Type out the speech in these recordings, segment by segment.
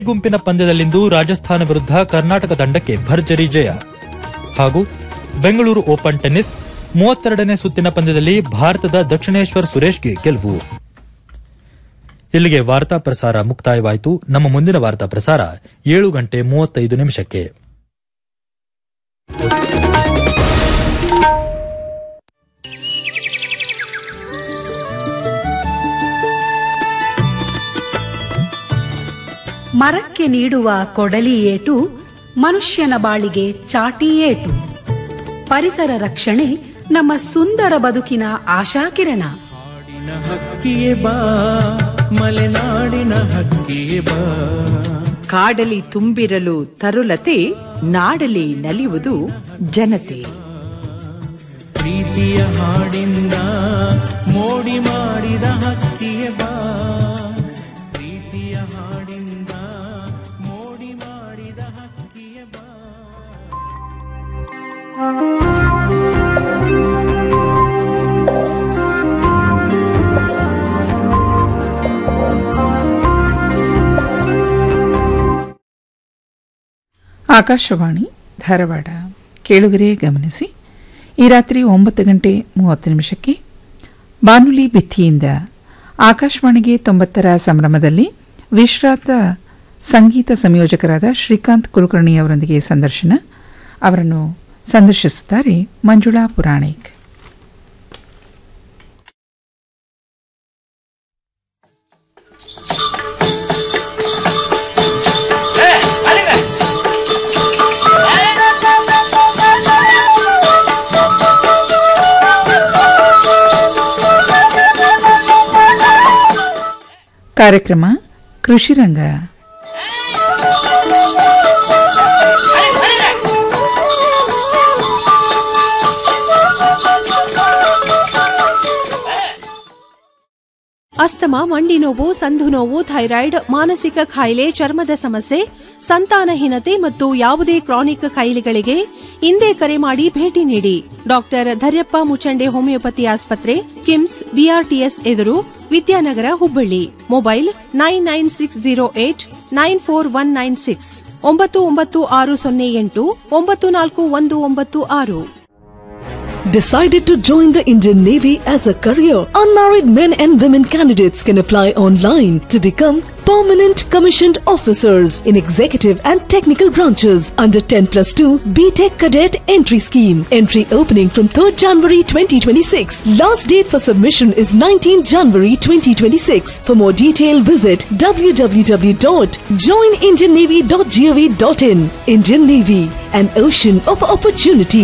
ಗುಂಪಿನ ಪಂದ್ಯದಲ್ಲಿಂದು ರಾಜಸ್ಥಾನ ವಿರುದ್ಧ ಕರ್ನಾಟಕ ತಂಡಕ್ಕೆ ಭರ್ಜರಿ ಜಯ ಹಾಗೂ ಬೆಂಗಳೂರು ಓಪನ್ ಟೆನ್ನಿಸ್ ಮೂವತ್ತೆರಡನೇ ಸುತ್ತಿನ ಪಂದ್ಯದಲ್ಲಿ ಭಾರತದ ದಕ್ಷಿಣೇಶ್ವರ್ ಸುರೇಶ್ಗೆ ಗೆಲುವು ಇಲ್ಲಿಗೆ ವಾರ್ತಾ ಪ್ರಸಾರ ಮುಕ್ತಾಯವಾಯಿತು ನಮ್ಮ ಮುಂದಿನ ವಾರ್ತಾ ಪ್ರಸಾರ ಏಳು ಗಂಟೆ ಮೂವತ್ತೈದು ನಿಮಿಷಕ್ಕೆ ಮರಕ್ಕೆ ನೀಡುವ ಕೊಡಲಿ ಏಟು ಮನುಷ್ಯನ ಬಾಳಿಗೆ ಚಾಟಿ ಏಟು ಪರಿಸರ ರಕ್ಷಣೆ ನಮ್ಮ ಸುಂದರ ಬದುಕಿನ ಆಶಾಕಿರಣ ನಾಡಿನ ಹಕ್ಕಿಯೇ ಬಾ ಮಲೆನಾಡಿನ ಹಕ್ಕಿಯೇ ಬಾ ಕಾಡಲಿ ತುಂಬಿರಲು ತರುಲತೆ ನಾಡಲಿ ನಲಿಯುವುದು ಜನತೆ ಪ್ರೀತಿಯ ಹಾಡಿಂದ ಮೋಡಿ ಮಾಡಿದ ಹಕ್ಕಿಯೇ ಬಾ ಪ್ರೀತಿಯ ಹಾಡಿಂದ ಮೋಡಿ ಮಾಡಿದ ಹಕ್ಕಿಯೇ ಬಾ ಆಕಾಶವಾಣಿ ಧಾರವಾಡ ಕೇಳುಗರೆ ಗಮನಿಸಿ ಈ ರಾತ್ರಿ ಒಂಬತ್ತು ಗಂಟೆ ಮೂವತ್ತು ನಿಮಿಷಕ್ಕೆ ಬಾನುಲಿ ಭಿತ್ತಿಯಿಂದ ಆಕಾಶವಾಣಿಗೆ ತೊಂಬತ್ತರ ಸಂಭ್ರಮದಲ್ಲಿ ವಿಶ್ರಾಂತ ಸಂಗೀತ ಸಂಯೋಜಕರಾದ ಶ್ರೀಕಾಂತ್ ಕುಲಕರ್ಣಿ ಅವರೊಂದಿಗೆ ಸಂದರ್ಶನ ಅವರನ್ನು ಸಂದರ್ಶಿಸುತ್ತಾರೆ ಮಂಜುಳಾ ಪುರಾಣಿಕ್ ಕಾರ್ಯಕ್ರಮ ಕೃಷಿರಂಗ ಅಸ್ತಮ ಮಂಡಿ ನೋವು ಸಂಧು ನೋವು ಥೈರಾಯ್ಡ್ ಮಾನಸಿಕ ಕಾಯಿಲೆ ಚರ್ಮದ ಸಮಸ್ಯೆ ಸಂತಾನಹೀನತೆ ಮತ್ತು ಯಾವುದೇ ಕ್ರಾನಿಕ್ ಕಾಯಿಲೆಗಳಿಗೆ ಹಿಂದೆ ಕರೆ ಮಾಡಿ ಭೇಟಿ ನೀಡಿ ಡಾಕ್ಟರ್ ಧರ್ಯಪ್ಪ ಮುಚಂಡೆ ಹೋಮಿಯೋಪತಿ ಆಸ್ಪತ್ರೆ ಕಿಮ್ಸ್ ಬಿಆರ್ಟಿಎಸ್ ಎದುರು Vidyanagar Hubballi mobile nine nine six zero eight nine four one nine six ಒಂಬತ್ತು ಒಂಬತ್ತು ಆರು ಸೊನ್ನೆ ಎಂಟು ಒಂಬತ್ತು ನಾಲ್ಕು ಒಂದು ಒಂಬತ್ತು ಆರು Decided to join the Indian Navy as a career? Unmarried men and women candidates can apply online to become permanent commissioned officers in executive and technical branches under 10 plus 2 BTEC cadet entry scheme. Entry opening from 3rd January 2026. Last date for submission is 19 January 2026. For more detail, visit www.joinindiannavy.gov.in. Indian Navy, an ocean of opportunity.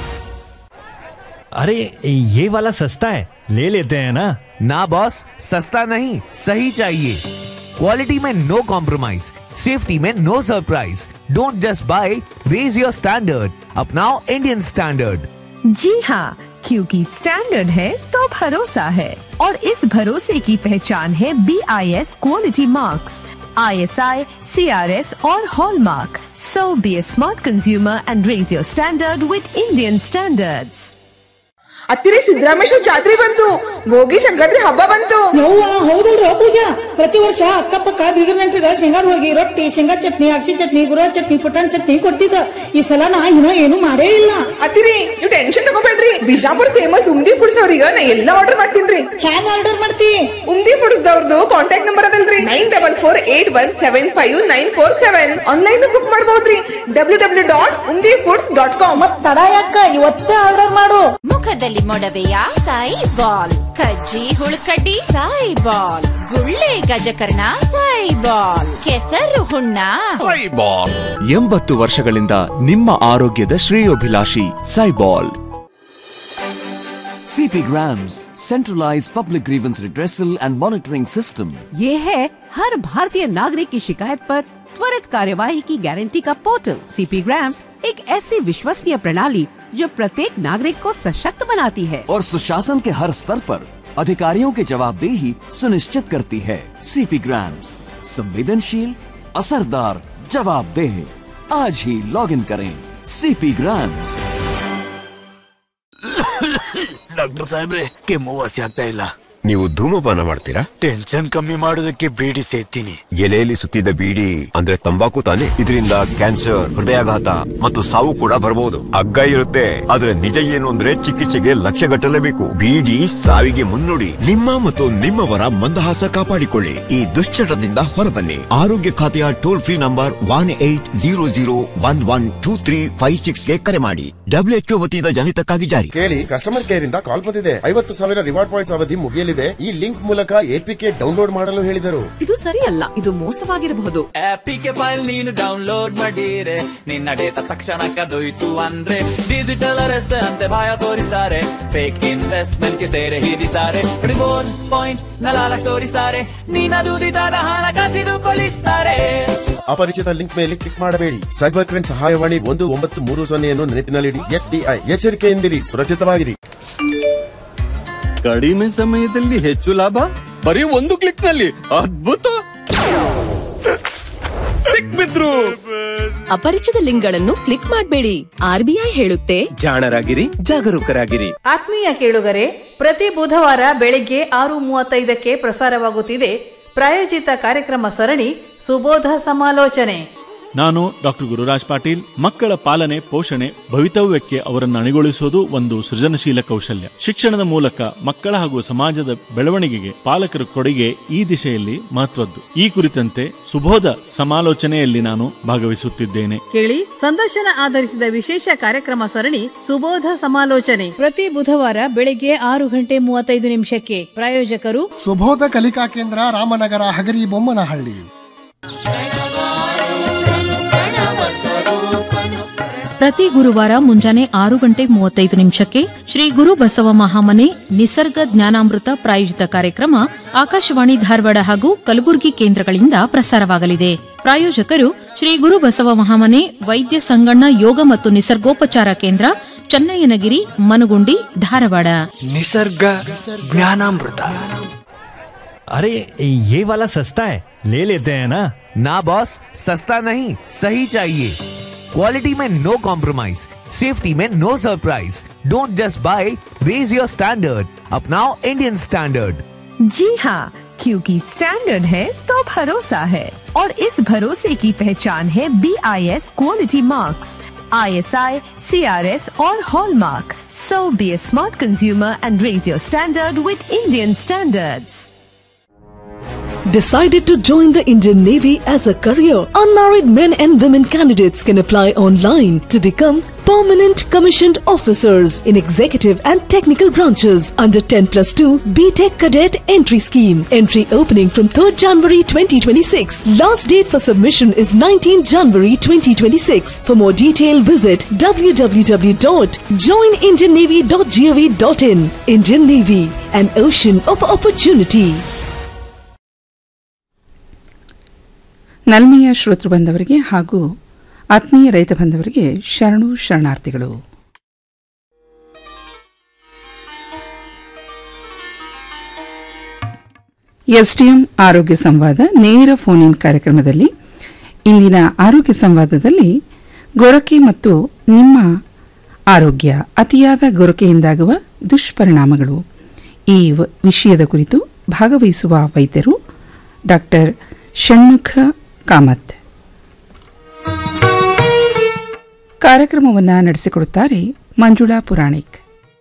अरे ये वाला सस्ता है ले लेते हैं ना ना बॉस सस्ता नहीं सही चाहिए क्वालिटी में नो कॉम्प्रोमाइज सेफ्टी में no surprise don't just buy raise your standard अपनाओ इंडियन स्टैंडर्ड जी हाँ क्योंकि स्टैंडर्ड है तो भरोसा है और इस भरोसे की पहचान है B I S quality marks I S I C R S और hall mark so be a smart consumer and raise your standard with Indian standards ಹತ್ತಿರ ಸಿದ್ದರಾಮೇಶ್ವರ ಜಾತ್ರೆ ಬಂತು ಭೋಗಿ ಸಂಕ್ರಾಂತಿ ಹಬ್ಬ ಬಂತು ಹೌದಲ್ರ ಪೂಜಾ ಪ್ರತಿ ವರ್ಷ ಅಕ್ಕಪಕ್ಕ ಬೀಗರ್ ನೆಂಟ್ರಿಗ ಶೇಂಗಾದ ಹೋಗಿ ರೊಟ್ಟಿ ಶೇಂಗಾ ಚಟ್ನಿ ಅಕ್ಷಿ ಚಟ್ನಿ ಗುರ ಚಟ್ನಿ ಪುಟಾಣಿ ಚಟ್ನಿ ಕೊಡ್ತಿದ್ದ ಈ ಸಲ ನಾ ಇನ್ನ ಏನು ಮಾಡೇ ಇಲ್ಲ ಅತ್ತಿರಿ ನೀವು ಟೆನ್ಷನ್ ತಗೋಬೇಡ್ರಿ ಬಿಜಾಪುರ್ ಫೇಮಸ್ ಉಮ್ದಿ ಫುಡ್ಸ್ ಅವ್ರಿಗೆ ನಾ ಎಲ್ಲ ಆರ್ಡರ್ ಮಾಡ್ತೀನ್ರಿ ಹ್ಯಾಂಗ ಆರ್ಡರ್ ಮಾಡ್ತಿ ಉಮ್ದಿ ಫುಡ್ಸ್ ದವ್ರದ್ದು ಕಾಂಟ್ಯಾಕ್ಟ್ ನಂಬರ್ ಅದಲ್ರಿ nine double four eight one seven five nine four seven online book ಮಾಡಬಹುದ್ರಿ W W dot Umdi foods dot com ಮತ್ ತಡ ಯಾಕ ಇವತ್ತೇ ಆರ್ಡರ್ ಮಾಡು ಮುಖದಲ್ಲಿ ಮೊಡವೆಯ ಸಾಯಿ ಬಾಲ್ ಕಜ್ಜಿ ಹುಳುಕಡ್ಡಿ ಸಾಯಿ ಬಾಲ್ ಗುಳ್ಳೆ ಗಜಕರ್ಣ ಸಾಯಿ ಬಾಲ್ ಕೆಸರು ಹುಣ್ಣ ಎಂಬತ್ತು ವರ್ಷಗಳಿಂದ ನಿಮ್ಮ ಆರೋಗ್ಯದ ಶ್ರೇಯೋಭಿಲಾಷಿ ಸೈಬಾಲ್ CP Grams, centralized public grievance redressal and monitoring system. ये है हर भारतीय नागरिक की शिकायत पर त्वरित कार्यवाही की गारंटी का पोर्टल सीपी ग्राम्स एक ऐसी विश्वसनीय प्रणाली जो प्रत्येक नागरिक को सशक्त बनाती है और सुशासन के हर स्तर पर अधिकारियों की जवाबदेही सुनिश्चित करती है सीपी ग्राम्स संवेदनशील असरदार जवाबदेह आज ही लॉग इन करें सीपी ग्राम्स ಡಾಕ್ಟರ್ ಸಾಹೇಬ್ರೆ ಕೆಮ್ಮು ವಾಸಿ ಆಗ್ತಾ ಇಲ್ಲ ನೀವು ಧೂಮಪಾನ ಮಾಡ್ತೀರಾ ಟೆನ್ಷನ್ ಕಮ್ಮಿ ಮಾಡೋದಕ್ಕೆ ಬೀಡಿ ಸೇತೀನಿ ಎಲೆಯಲ್ಲಿ ಸುತ್ತಿದ್ದ ಬೀಡಿ ಅಂದ್ರೆ ತಂಬಾಕು ತಾನೆ ಇದರಿಂದ ಕ್ಯಾನ್ಸರ್ ಹೃದಯಾಘಾತ ಮತ್ತು ಸಾವು ಕೂಡ ಬರಬಹುದು ಹಗ್ಗ ಇರುತ್ತೆ ಆದ್ರೆ ನಿಜ ಏನು ಅಂದ್ರೆ ಚಿಕಿತ್ಸೆಗೆ ಲಕ್ಷ ಗಟ್ಟಲೇಬೇಕು ಬೀಡಿ ಸಾವಿಗೆ ಮುನ್ನುಡಿ ನಿಮ್ಮ ಮತ್ತು ನಿಮ್ಮವರ ಮಂದಹಾಸ ಕಾಪಾಡಿಕೊಳ್ಳಿ ಈ ದುಶ್ಚಟದಿಂದ ಹೊರಬನ್ನಿ ಆರೋಗ್ಯ ಖಾತೆಯ toll free number one eight zero zero one one two three five six ಗೆ ಕರೆ ಮಾಡಿ ಡಬ್ಲ್ಯೂಎಚ್ಒ ವತಿಯಿಂದ ಜನಿತಕ್ಕಾಗಿ ಜಾರಿ ಕೇಳಿ ಕಸ್ಟಮರ್ ಕೇರ್ ಇಂದ ಕಾಲ್ ಬಂದಿದೆ ಐವತ್ತು ಸಾವಿರ ರಿವಾರ್ಡ್ ಪಾಯಿಂಟ್ಸ್ ಅವಧಿ ಮುಗಿಯಲಿದೆ ಈ ಲಿಂಕ್ ಮೂಲಕ ಎಪಿಕೆ ಡೌನ್ಲೋಡ್ ಮಾಡಲು ಹೇಳಿದರು ಇದು ಸರಿಯಲ್ಲ ಇದು ಮೋಸವಾಗಿರಬಹುದು ಆಪಿಗೆ ಫೈಲ್ ನೀನು ಡೌನ್ಲೋಡ್ ಮಾಡಿರೆ ನಿನ್ನ ಡೇಟಾ ತಕ್ಷಣ ಕದೊಯ್ತು ಅಂದ್ರೆ ಡಿಜಿಟಲ್ ಅರೆಸ್ಟ್ ಅಂತೆ ಭಯ ತೋರಿಸ್ತಾರೆ ಫೇಕ್ ಇನ್ವೆಸ್ಟ್ಮೆಂಟ್ ಗೆ ಸೇರೆ ಹಿಡಿಸ್ತಾರೆ ರಿವೋರ್ಡ್ ಪಾಯಿಂಟ್ ನಲಾಲಕ್ ತೋರಿಸ್ತಾರೆ ನಿನ್ನ ದುಡಿದಾದ ಹಣ ಕಸಿದುಕೊಳ್ಳಿಸ್ತಾರೆ ಅಪರಿಚಿತ ಲಿಂಕ್ ಮೇಲೆ ಕ್ಲಿಕ್ ಮಾಡಬೇಡಿ ಸೈಬರ್ ಕ್ರೈಮ್ ಸಹಾಯವಾಣಿ ಒಂದು ಒಂಬತ್ತು ಮೂರು ಸೊನ್ನೆಯನ್ನು ನೆನಪಿನಲ್ಲಿಡಿ ಎಸ್ಬಿಐ ಎಚ್ಚರಿಕೆಯಿಂದಿರಿ ಸುರಕ್ಷಿತವಾಗಿರಿ ಕಡಿಮೆ ಸಮಯದಲ್ಲಿ ಹೆಚ್ಚು ಲಾಭ ಬರೀ ಒಂದು ಕ್ಲಿಕ್ ನಲ್ಲಿ ಅದ್ಭುತ ಸಿಕ್ಬಿದ್ರು ಅಪರಿಚಿತ ಲಿಂಕ್ಗಳನ್ನು ಕ್ಲಿಕ್ ಮಾಡಬೇಡಿ ಆರ್ಬಿಐ ಹೇಳುತ್ತೆ ಜಾಣರಾಗಿರಿ ಜಾಗರೂಕರಾಗಿರಿ ಆತ್ಮೀಯ ಕೇಳುಗರೆ ಪ್ರತಿ ಬುಧವಾರ ಬೆಳಿಗ್ಗೆ ಆರು ಮೂವತ್ತೈದಕ್ಕೆ ಪ್ರಸಾರವಾಗುತ್ತಿದೆ ಪ್ರಾಯೋಜಿತ ಕಾರ್ಯಕ್ರಮ ಸರಣಿ ಸುಬೋಧ ಸಮಾಲೋಚನೆ ನಾನು ಡಾಕ್ಟರ್ ಗುರುರಾಜ್ ಪಾಟೀಲ್ ಮಕ್ಕಳ ಪಾಲನೆ ಪೋಷಣೆ ಭವಿತವ್ಯಕ್ಕೆ ಅವರನ್ನು ಅಣಿಗೊಳಿಸುವುದು ಒಂದು ಸೃಜನಶೀಲ ಕೌಶಲ್ಯ ಶಿಕ್ಷಣದ ಮೂಲಕ ಮಕ್ಕಳ ಹಾಗೂ ಸಮಾಜದ ಬೆಳವಣಿಗೆಗೆ ಪಾಲಕರ ಕೊಡುಗೆ ಈ ದಿಶೆಯಲ್ಲಿ ಮಹತ್ವದ್ದು ಈ ಕುರಿತಂತೆ ಸುಬೋಧ ಸಮಾಲೋಚನೆಯಲ್ಲಿ ನಾನು ಭಾಗವಹಿಸುತ್ತಿದ್ದೇನೆ ಕೇಳಿ ಸಂದರ್ಶನ ಆಧರಿಸಿದ ವಿಶೇಷ ಕಾರ್ಯಕ್ರಮ ಸರಣಿ ಸುಬೋಧ ಸಮಾಲೋಚನೆ ಪ್ರತಿ ಬುಧವಾರ ಬೆಳಿಗ್ಗೆ ಆರು ಗಂಟೆ ಮೂವತ್ತೈದು ನಿಮಿಷಕ್ಕೆ ಪ್ರಾಯೋಜಕರು ಸುಬೋಧ ಕಲಿಕಾ ಕೇಂದ್ರ ರಾಮನಗರ ಹಗರಿ ಬೊಮ್ಮನಹಳ್ಳಿ ಪ್ರತಿ ಗುರುವಾರ ಮುಂಜಾನೆ ಆರು ಗಂಟೆ ಮೂವತ್ತೈದು ನಿಮಿಷಕ್ಕೆ ಶ್ರೀ ಗುರು ಬಸವ ಮಹಾಮನೆ ನಿಸರ್ಗ ಜ್ಞಾನಾಮೃತ ಪ್ರಾಯೋಜಿತ ಕಾರ್ಯಕ್ರಮ ಆಕಾಶವಾಣಿ ಧಾರವಾಡ ಹಾಗೂ ಕಲಬುರಗಿ ಕೇಂದ್ರಗಳಿಂದ ಪ್ರಸಾರವಾಗಲಿದೆ ಪ್ರಾಯೋಜಕರು ಶ್ರೀ ಗುರು ಬಸವ ಮಹಾಮನೆ ವೈದ್ಯ ಸಂಗಣ್ಣ ಯೋಗ ಮತ್ತು ನಿಸರ್ಗೋಪಚಾರ ಕೇಂದ್ರ ಚನ್ನಯ್ಯನಗಿರಿ ಮನುಗುಂಡಿ ಧಾರವಾಡ ನಿಸರ್ಗ ಜ್ಞಾನಾಮೃತ अरे ये वाला सस्ता है ले लेते हैं ना ना बॉस सस्ता नहीं सही चाहिए क्वालिटी में नो कॉम्प्रोमाइज सेफ्टी में no surprise don't just buy raise your standard अपनाओ इंडियन स्टैंडर्ड जी हाँ क्योंकि स्टैंडर्ड है तो भरोसा है और इस भरोसे की पहचान है B I S quality marks I S I C R S और hall mark so be a smart consumer and raise your standard with Indian standards Decided to join the Indian Navy as a career? Unmarried men and women candidates can apply online to become permanent commissioned officers in executive and technical branches under 10 plus 2 BTEC Cadet Entry Scheme. Entry opening from 3rd January 2026. Last date for submission is 19 January 2026. For more detail, visit www.joinindiannavy.gov.in. Indian Navy, an ocean of opportunity. ನಲ್ಮೆಯ ಶ್ರೋತೃ ಬಂದವರಿಗೆ ಹಾಗೂ ಆತ್ಮೀಯ ರೈತ ಬಂದವರಿಗೆ ಶರಣು ಶರಣಾರ್ಥಿಗಳು SDM ಆರೋಗ್ಯ ಸಂವಾದ ನೇರ ಫೋನ್ ಇನ್ ಕಾರ್ಯಕ್ರಮದಲ್ಲಿ ಇಂದಿನ ಆರೋಗ್ಯ ಸಂವಾದದಲ್ಲಿ ಗೊರಕೆ ಮತ್ತು ನಿಮ್ಮ ಆರೋಗ್ಯ ಅತಿಯಾದ ಗೊರಕೆಯಿಂದಾಗುವ ದುಷ್ಪರಿಣಾಮಗಳು ಈ ವ- ವಿಷಯದ ಕುರಿತು ಭಾಗವಹಿಸುವ ವೈದ್ಯರು ಡಾಕ್ಟರ್ ಷಣ್ಮುಖ ಕಾಮತ್ ಕಾರ್ಯಕ್ರಮವನ್ನು ನಡೆಸಿಕೊಡುತ್ತಾರೆ ಮಂಜುಳಾ ಪುರಾಣಿಕ್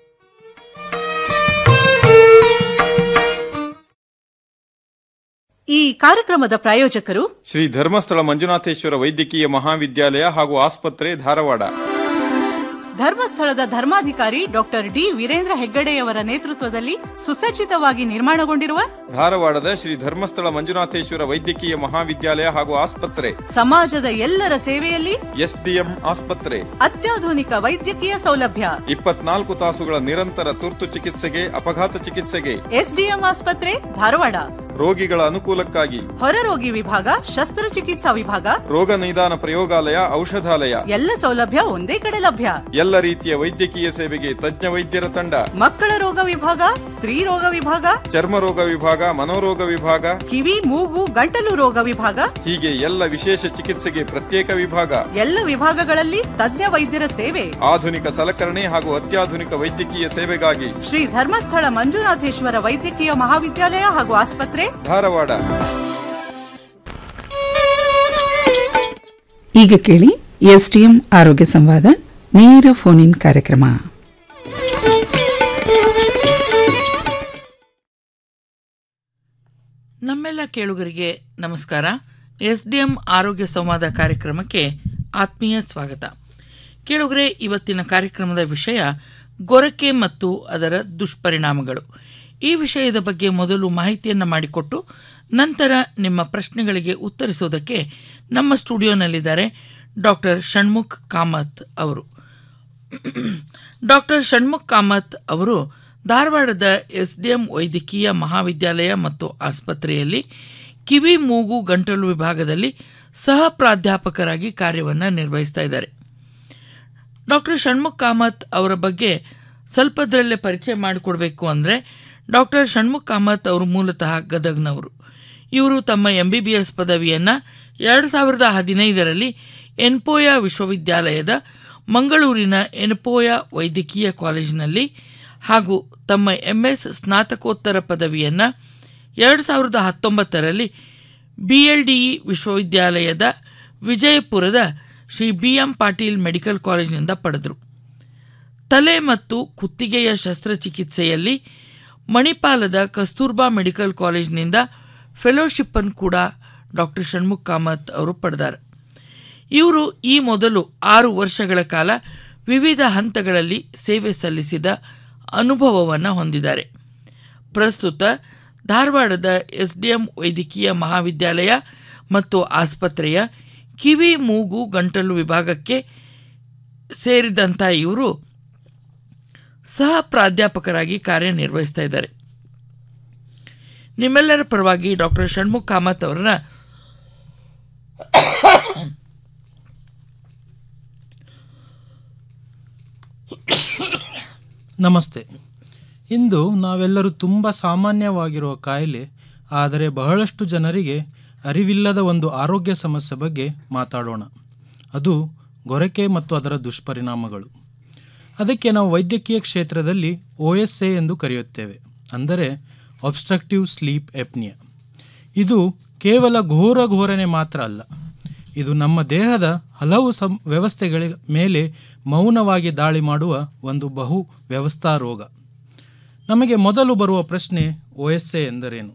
ಈ ಕಾರ್ಯಕ್ರಮದ ಪ್ರಾಯೋಜಕರು ಶ್ರೀ ಧರ್ಮಸ್ಥಳ ಮಂಜುನಾಥೇಶ್ವರ ವೈದ್ಯಕೀಯ ಮಹಾವಿದ್ಯಾಲಯ ಹಾಗೂ ಆಸ್ಪತ್ರೆ ಧಾರವಾಡ ಧರ್ಮಸ್ಥಳದ ಧರ್ಮಾಧಿಕಾರಿ ಡಾಕ್ಟರ್ ಡಿ ವೀರೇಂದ್ರ ಹೆಗ್ಗಡೆಯವರ ನೇತೃತ್ವದಲ್ಲಿ ಸುಸಜ್ಜಿತವಾಗಿ ನಿರ್ಮಾಣಗೊಂಡಿರುವ ಧಾರವಾಡದ ಶ್ರೀ ಧರ್ಮಸ್ಥಳ ಮಂಜುನಾಥೇಶ್ವರ ವೈದ್ಯಕೀಯ ಮಹಾವಿದ್ಯಾಲಯ ಹಾಗೂ ಆಸ್ಪತ್ರೆ ಸಮಾಜದ ಎಲ್ಲರ ಸೇವೆಯಲ್ಲಿ ಎಸ್ಡಿಎಂ ಆಸ್ಪತ್ರೆ ಅತ್ಯಾಧುನಿಕ ವೈದ್ಯಕೀಯ ಸೌಲಭ್ಯ ಇಪ್ಪತ್ನಾಲ್ಕು ತಾಸುಗಳ ನಿರಂತರ ತುರ್ತು ಚಿಕಿತ್ಸೆಗೆ ಅಪಘಾತ ಚಿಕಿತ್ಸೆಗೆ ಎಸ್ಡಿಎಂ ಆಸ್ಪತ್ರೆ ಧಾರವಾಡ ರೋಗಿಗಳ ಅನುಕೂಲಕ್ಕಾಗಿ ಹೊರರೋಗಿ ವಿಭಾಗ ಶಸ್ತ್ರಚಿಕಿತ್ಸಾ ವಿಭಾಗ ರೋಗ ನಿದಾನ ಪ್ರಯೋಗಾಲಯ ಔಷಧಾಲಯ ಎಲ್ಲ ಸೌಲಭ್ಯ ಒಂದೇ ಕಡೆ ಲಭ್ಯ ಎಲ್ಲ ರೀತಿಯ ವೈದ್ಯಕೀಯ ಸೇವೆಗೆ ತಜ್ಞ ವೈದ್ಯರ ತಂಡ ಮಕ್ಕಳ ರೋಗ ವಿಭಾಗ ಸ್ತ್ರೀ ರೋಗ ವಿಭಾಗ ಚರ್ಮ ರೋಗ ವಿಭಾಗ ಮನೋರೋಗ ವಿಭಾಗ ಕಿವಿ ಮೂಗು ಗಂಟಲು ರೋಗ ವಿಭಾಗ ಹೀಗೆ ಎಲ್ಲ ವಿಶೇಷ ಚಿಕಿತ್ಸೆಗೆ ಪ್ರತ್ಯೇಕ ವಿಭಾಗ ಎಲ್ಲ ವಿಭಾಗಗಳಲ್ಲಿ ತಜ್ಞ ವೈದ್ಯರ ಸೇವೆ ಆಧುನಿಕ ಸಲಕರಣೆ ಹಾಗೂ ಅತ್ಯಾಧುನಿಕ ವೈದ್ಯಕೀಯ ಸೇವೆಗಾಗಿ ಶ್ರೀ ಧರ್ಮಸ್ಥಳ ಮಂಜುನಾಥೇಶ್ವರ ವೈದ್ಯಕೀಯ ಮಹಾವಿದ್ಯಾಲಯ ಹಾಗೂ ಆಸ್ಪತ್ರೆ ಧಾರವಾಡ ಈಗ ಕೇಳಿ ಎಸ್ಡಿಎಂ ಆರೋಗ್ಯ ಸಂವಾದ ನೇರ ಫೋನ್ ಇನ್ ಕಾರ್ಯಕ್ರಮ ನಮ್ಮೆಲ್ಲ ಕೇಳುಗರಿಗೆ ನಮಸ್ಕಾರ ಎಸ್ ಡಿ ಎಂ ಆರೋಗ್ಯ ಸಂವಾದ ಕಾರ್ಯಕ್ರಮಕ್ಕೆ ಆತ್ಮೀಯ ಸ್ವಾಗತ ಕೇಳುಗರೆ ಇವತ್ತಿನ ಕಾರ್ಯಕ್ರಮದ ವಿಷಯ ಗೊರಕೆ ಮತ್ತು ಅದರ ದುಷ್ಪರಿಣಾಮಗಳು ಈ ವಿಷಯದ ಬಗ್ಗೆ ಮೊದಲು ಮಾಹಿತಿಯನ್ನು ಮಾಡಿಕೊಟ್ಟು ನಂತರ ನಿಮ್ಮ ಪ್ರಶ್ನೆಗಳಿಗೆ ಉತ್ತರಿಸುವುದಕ್ಕೆ ನಮ್ಮ ಸ್ಟುಡಿಯೋನಲ್ಲಿದ್ದಾರೆ ಡಾಕ್ಟರ್ ಷಣ್ಮುಖ್ ಕಾಮತ್ ಅವರು ಡಾಕ್ಟರ್ ಷಣ್ಮುಖ್ ಕಾಮತ್ ಅವರು ಧಾರವಾಡದ ಎಸ್ಡಿಎಂ ವೈದ್ಯಕೀಯ ಮಹಾವಿದ್ಯಾಲಯ ಮತ್ತು ಆಸ್ಪತ್ರೆಯಲ್ಲಿ ಕಿವಿ ಮೂಗು ಗಂಟಲು ವಿಭಾಗದಲ್ಲಿ ಸಹ ಪ್ರಾಧ್ಯಾಪಕರಾಗಿ ಕಾರ್ಯವನ್ನು ನಿರ್ವಹಿಸ್ತಾ ಇದ್ದಾರೆ ಡಾಕ್ಟರ್ ಷಣ್ಮುಖ್ ಕಾಮತ್ ಅವರ ಬಗ್ಗೆ ಸ್ವಲ್ಪದರಲ್ಲೇ ಪರಿಚಯ ಮಾಡಿಕೊಡ್ಬೇಕು ಅಂದರೆ ಡಾಕ್ಟರ್ ಷಣ್ಮುಖ್ ಕಾಮತ್ ಅವರು ಮೂಲತಃ ಗದಗ್ನವರು ಇವರು ತಮ್ಮ ಎಂ ಬಿ ಬಿ ಎಸ್ ಪದವಿಯನ್ನು ಎರಡು ಸಾವಿರದ ಹದಿನೈದರಲ್ಲಿ ಎನ್ಪೋಯ ವಿಶ್ವವಿದ್ಯಾಲಯದ ಮಂಗಳೂರಿನ ಎನ್ಪೋಯ ವೈದ್ಯಕೀಯ ಕಾಲೇಜಿನಲ್ಲಿ ಹಾಗೂ ತಮ್ಮ ಎಂ ಎಸ್ ಸ್ನಾತಕೋತ್ತರ ಪದವಿಯನ್ನು ಎರಡು ಸಾವಿರದ ಹತ್ತೊಂಬತ್ತರಲ್ಲಿ ಬಿ ಎಲ್ ಡಿ ಇ ವಿಶ್ವವಿದ್ಯಾಲಯದ ವಿಜಯಪುರದ Shri B M Patil medical ಕಾಲೇಜಿನಿಂದ ಪಡೆದರು ತಲೆ ಮತ್ತು ಕುತ್ತಿಗೆಯ ಶಸ್ತ್ರಚಿಕಿತ್ಸೆಯಲ್ಲಿ ಮಣಿಪಾಲದ ಕಸ್ತೂರ್ಬಾ ಮೆಡಿಕಲ್ ಕಾಲೇಜಿನಿಂದ ಫೆಲೋಶಿಪ್ಪನ್ನು ಕೂಡ ಡಾಕ್ಟರ್ ಷಣ್ಮುಖ್ ಕಾಮತ್ ಅವರು ಪಡೆದಾರೆ ಇವರು ಈ ಮೊದಲು ಆರು ವರ್ಷಗಳ ಕಾಲ ವಿವಿಧ ಹಂತಗಳಲ್ಲಿ ಸೇವೆ ಸಲ್ಲಿಸಿದ ಅನುಭವವನ್ನು ಹೊಂದಿದ್ದಾರೆ ಪ್ರಸ್ತುತ ಧಾರವಾಡದ ಎಸ್ಡಿಎಂ ವೈದ್ಯಕೀಯ ಮಹಾವಿದ್ಯಾಲಯ ಮತ್ತು ಆಸ್ಪತ್ರೆಯ ಕಿವಿ ಮೂಗು ಗಂಟಲು ವಿಭಾಗಕ್ಕೆ ಸೇರಿದಂಥ ಇವರು ಸಹ ಪ್ರಾಧ್ಯಾಪಕರಾಗಿ ಕಾರ್ಯನಿರ್ವಹಿಸ್ತಾ ಇದ್ದಾರೆ ನಿಮ್ಮೆಲ್ಲರ ಪರವಾಗಿ ಡಾಕ್ಟರ್ ಷಣ್ಮುಖ್ ಕಾಮತ್ ಅವರನ್ನ ನಮಸ್ತೆ ಇಂದು ನಾವೆಲ್ಲರೂ ತುಂಬ ಸಾಮಾನ್ಯವಾಗಿರುವ ಕಾಯಿಲೆ ಆದರೆ ಬಹಳಷ್ಟು ಜನರಿಗೆ ಅರಿವಿಲ್ಲದ ಒಂದು ಆರೋಗ್ಯ ಸಮಸ್ಯೆ ಬಗ್ಗೆ ಮಾತಾಡೋಣ ಅದು ಗೊರಕೆ ಮತ್ತು ಅದರ ದುಷ್ಪರಿಣಾಮಗಳು ಅದಕ್ಕೆ ನಾವು ವೈದ್ಯಕೀಯ ಕ್ಷೇತ್ರದಲ್ಲಿ ಒ ಎಸ್ ಎ ಎಂದು ಕರೆಯುತ್ತೇವೆ ಅಂದರೆ ಒಬ್ಸ್ಟ್ರಕ್ಟಿವ್ ಸ್ಲೀಪ್ ಎಪ್ನಿಯ ಇದು ಕೇವಲ ಘೋರ ಘೋರನೆ ಮಾತ್ರ ಅಲ್ಲ ಇದು ನಮ್ಮ ದೇಹದ ಹಲವು ಸಂ ವ್ಯವಸ್ಥೆಗಳ ಮೇಲೆ ಮೌನವಾಗಿ ದಾಳಿ ಮಾಡುವ ಒಂದು ಬಹು ವ್ಯವಸ್ಥಾ ರೋಗ ನಮಗೆ ಮೊದಲು ಬರುವ ಪ್ರಶ್ನೆ ಒ ಎಸ್ ಎ ಎಂದರೇನು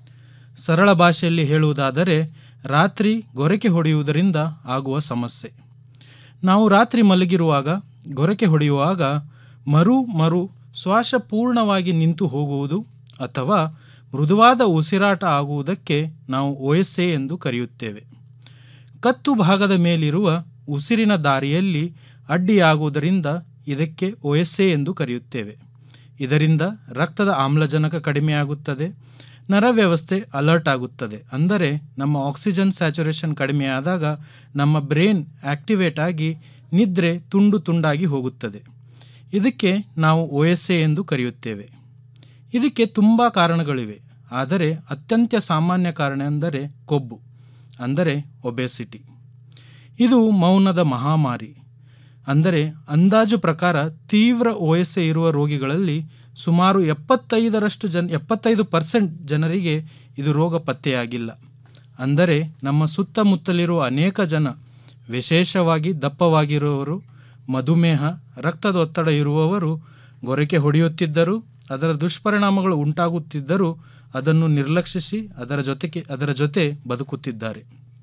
ಸರಳ ಭಾಷೆಯಲ್ಲಿ ಹೇಳುವುದಾದರೆ ರಾತ್ರಿ ಗೊರಕೆ ಹೊಡೆಯುವುದರಿಂದ ಆಗುವ ಸಮಸ್ಯೆ ನಾವು ರಾತ್ರಿ ಮಲಗಿರುವಾಗ ಗೊರಕೆ ಹೊಡೆಯುವಾಗ ಮರು ಮರು ಶ್ವಾಸ ಪೂರ್ಣವಾಗಿ ನಿಂತು ಹೋಗುವುದು ಅಥವಾ ಮೃದುವಾದ ಉಸಿರಾಟ ಆಗುವುದಕ್ಕೆ ನಾವು ಒ ಎಸ್ ಎ ಎಂದು ಕರೆಯುತ್ತೇವೆ ಕತ್ತು ಭಾಗದ ಮೇಲಿರುವ ಉಸಿರಿನ ದಾರಿಯಲ್ಲಿ ಅಡ್ಡಿಯಾಗುವುದರಿಂದ ಇದಕ್ಕೆ ಒ ಎಸ್ ಎ ಎಂದು ಕರೆಯುತ್ತೇವೆ ಇದರಿಂದ ರಕ್ತದ ಆಮ್ಲಜನಕ ಕಡಿಮೆಯಾಗುತ್ತದೆ ನರವ್ಯವಸ್ಥೆ ಅಲರ್ಟ್ ಆಗುತ್ತದೆ ಅಂದರೆ ನಮ್ಮ ಆಕ್ಸಿಜನ್ ಸ್ಯಾಚುರೇಷನ್ ಕಡಿಮೆಯಾದಾಗ ನಮ್ಮ ಬ್ರೇನ್ ಆಕ್ಟಿವೇಟ್ ಆಗಿ ನಿದ್ರೆ ತುಂಡು ತುಂಡಾಗಿ ಹೋಗುತ್ತದೆ ಇದಕ್ಕೆ ನಾವು ಒ ಎಸ್ ಎ ಎಂದು ಕರೆಯುತ್ತೇವೆ ಇದಕ್ಕೆ ತುಂಬ ಕಾರಣಗಳಿವೆ ಆದರೆ ಅತ್ಯಂತ ಸಾಮಾನ್ಯ ಕಾರಣ ಎಂದರೆ ಕೊಬ್ಬು ಅಂದರೆ ಒಬೆಸಿಟಿ ಇದು ಮೌನದ ಮಹಾಮಾರಿ ಅಂದರೆ ಅಂದಾಜು ಪ್ರಕಾರ ತೀವ್ರ ಒ ಎಸ್ ಎ ಇರುವ ರೋಗಿಗಳಲ್ಲಿ ಸುಮಾರು ಎಪ್ಪತ್ತೈದರಷ್ಟು ಜನ ಎಪ್ಪತ್ತೈದು ಪರ್ಸೆಂಟ್ ಜನರಿಗೆ ಇದು ರೋಗ ಪತ್ತೆಯಾಗಿಲ್ಲ ಅಂದರೆ ನಮ್ಮ ಸುತ್ತಮುತ್ತಲಿರುವ ಅನೇಕ ಜನ ವಿಶೇಷವಾಗಿ ದಪ್ಪವಾಗಿರುವವರು ಮಧುಮೇಹ ರಕ್ತದೊತ್ತಡ ಇರುವವರು ಗೊರಕೆ ಹೊಡೆಯುತ್ತಿದ್ದರೂ ಅದರ ದುಷ್ಪರಿಣಾಮಗಳು ಉಂಟಾಗುತ್ತಿದ್ದರೂ ಅದನ್ನು ನಿರ್ಲಕ್ಷಿಸಿ ಅದರ ಜೊತೆಗೆ ಅದರ ಜೊತೆ ಬದುಕುತ್ತಿದ್ದಾರೆ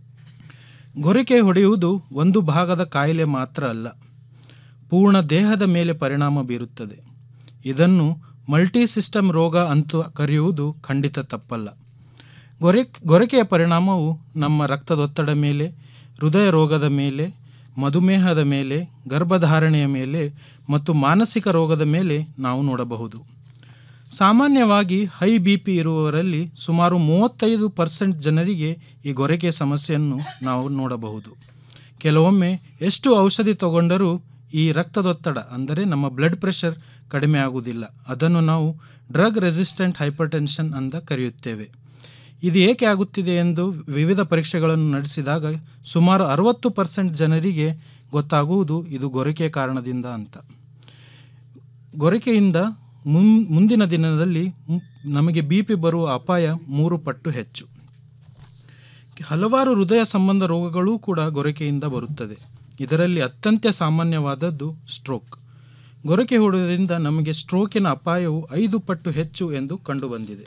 ಗೊರಕೆ ಹೊಡೆಯುವುದು ಒಂದು ಭಾಗದ ಕಾಯಿಲೆ ಮಾತ್ರ ಅಲ್ಲ ಪೂರ್ಣ ದೇಹದ ಮೇಲೆ ಪರಿಣಾಮ ಬೀರುತ್ತದೆ ಇದನ್ನು ಮಲ್ಟಿ ಸಿಸ್ಟಮ್ ರೋಗ ಅಂತ ಕರೆಯುವುದು ಖಂಡಿತ ತಪ್ಪಲ್ಲ ಗೊರೆ ಗೊರಕೆಯ ಪರಿಣಾಮವು ನಮ್ಮ ರಕ್ತದೊತ್ತಡ ಮೇಲೆ ಹೃದಯ ರೋಗದ ಮೇಲೆ ಮಧುಮೇಹದ ಮೇಲೆ ಗರ್ಭಧಾರಣೆಯ ಮೇಲೆ ಮತ್ತು ಮಾನಸಿಕ ರೋಗದ ಮೇಲೆ ನಾವು ನೋಡಬಹುದು ಸಾಮಾನ್ಯವಾಗಿ ಹೈ ಬಿ ಪಿ ಇರುವವರಲ್ಲಿ ಸುಮಾರು ಮೂವತ್ತೈದು ಪರ್ಸೆಂಟ್ ಜನರಿಗೆ ಈ ಗೊರಕೆ ಸಮಸ್ಯೆಯನ್ನು ನಾವು ನೋಡಬಹುದು ಕೆಲವೊಮ್ಮೆ ಎಷ್ಟು ಔಷಧಿ ತಗೊಂಡರೂ ಈ ರಕ್ತದೊತ್ತಡ ಅಂದರೆ ನಮ್ಮ ಬ್ಲಡ್ ಪ್ರೆಷರ್ ಕಡಿಮೆ ಆಗುವುದಿಲ್ಲ ಅದನ್ನು ನಾವು ಡ್ರಗ್ ರೆಸಿಸ್ಟೆಂಟ್ ಹೈಪರ್ಟೆನ್ಷನ್ ಅಂತ ಕರೆಯುತ್ತೇವೆ ಇದು ಏಕೆ ಆಗುತ್ತಿದೆ ಎಂದು ವಿವಿಧ ಪರೀಕ್ಷೆಗಳನ್ನು ನಡೆಸಿದಾಗ ಸುಮಾರು ಅರವತ್ತು ಪರ್ಸೆಂಟ್ ಜನರಿಗೆ ಗೊತ್ತಾಗುವುದು ಇದು ಗೊರಕೆ ಕಾರಣದಿಂದ ಅಂತ ಗೊರಕೆಯಿಂದ ಮುನ್ ಮುಂದಿನ ದಿನದಲ್ಲಿ ಮು- ನಮಗೆ ಬಿ ಪಿ ಬರುವ ಅಪಾಯ ಮೂರು ಪಟ್ಟು ಹೆಚ್ಚು ಹಲವಾರು ಹೃದಯ ಸಂಬಂಧ ರೋಗಗಳೂ ಕೂಡ ಗೊರಕೆಯಿಂದ ಬರುತ್ತದೆ ಇದರಲ್ಲಿ ಅತ್ಯಂತ ಸಾಮಾನ್ಯವಾದದ್ದು ಸ್ಟ್ರೋಕ್ ಗೊರಕೆ ಹೊಡೆಯೋದ್ರಿಂದ ನಮಗೆ ಸ್ಟ್ರೋಕಿನ ಅಪಾಯವು ಐದು ಪಟ್ಟು ಹೆಚ್ಚು ಎಂದು ಕಂಡುಬಂದಿದೆ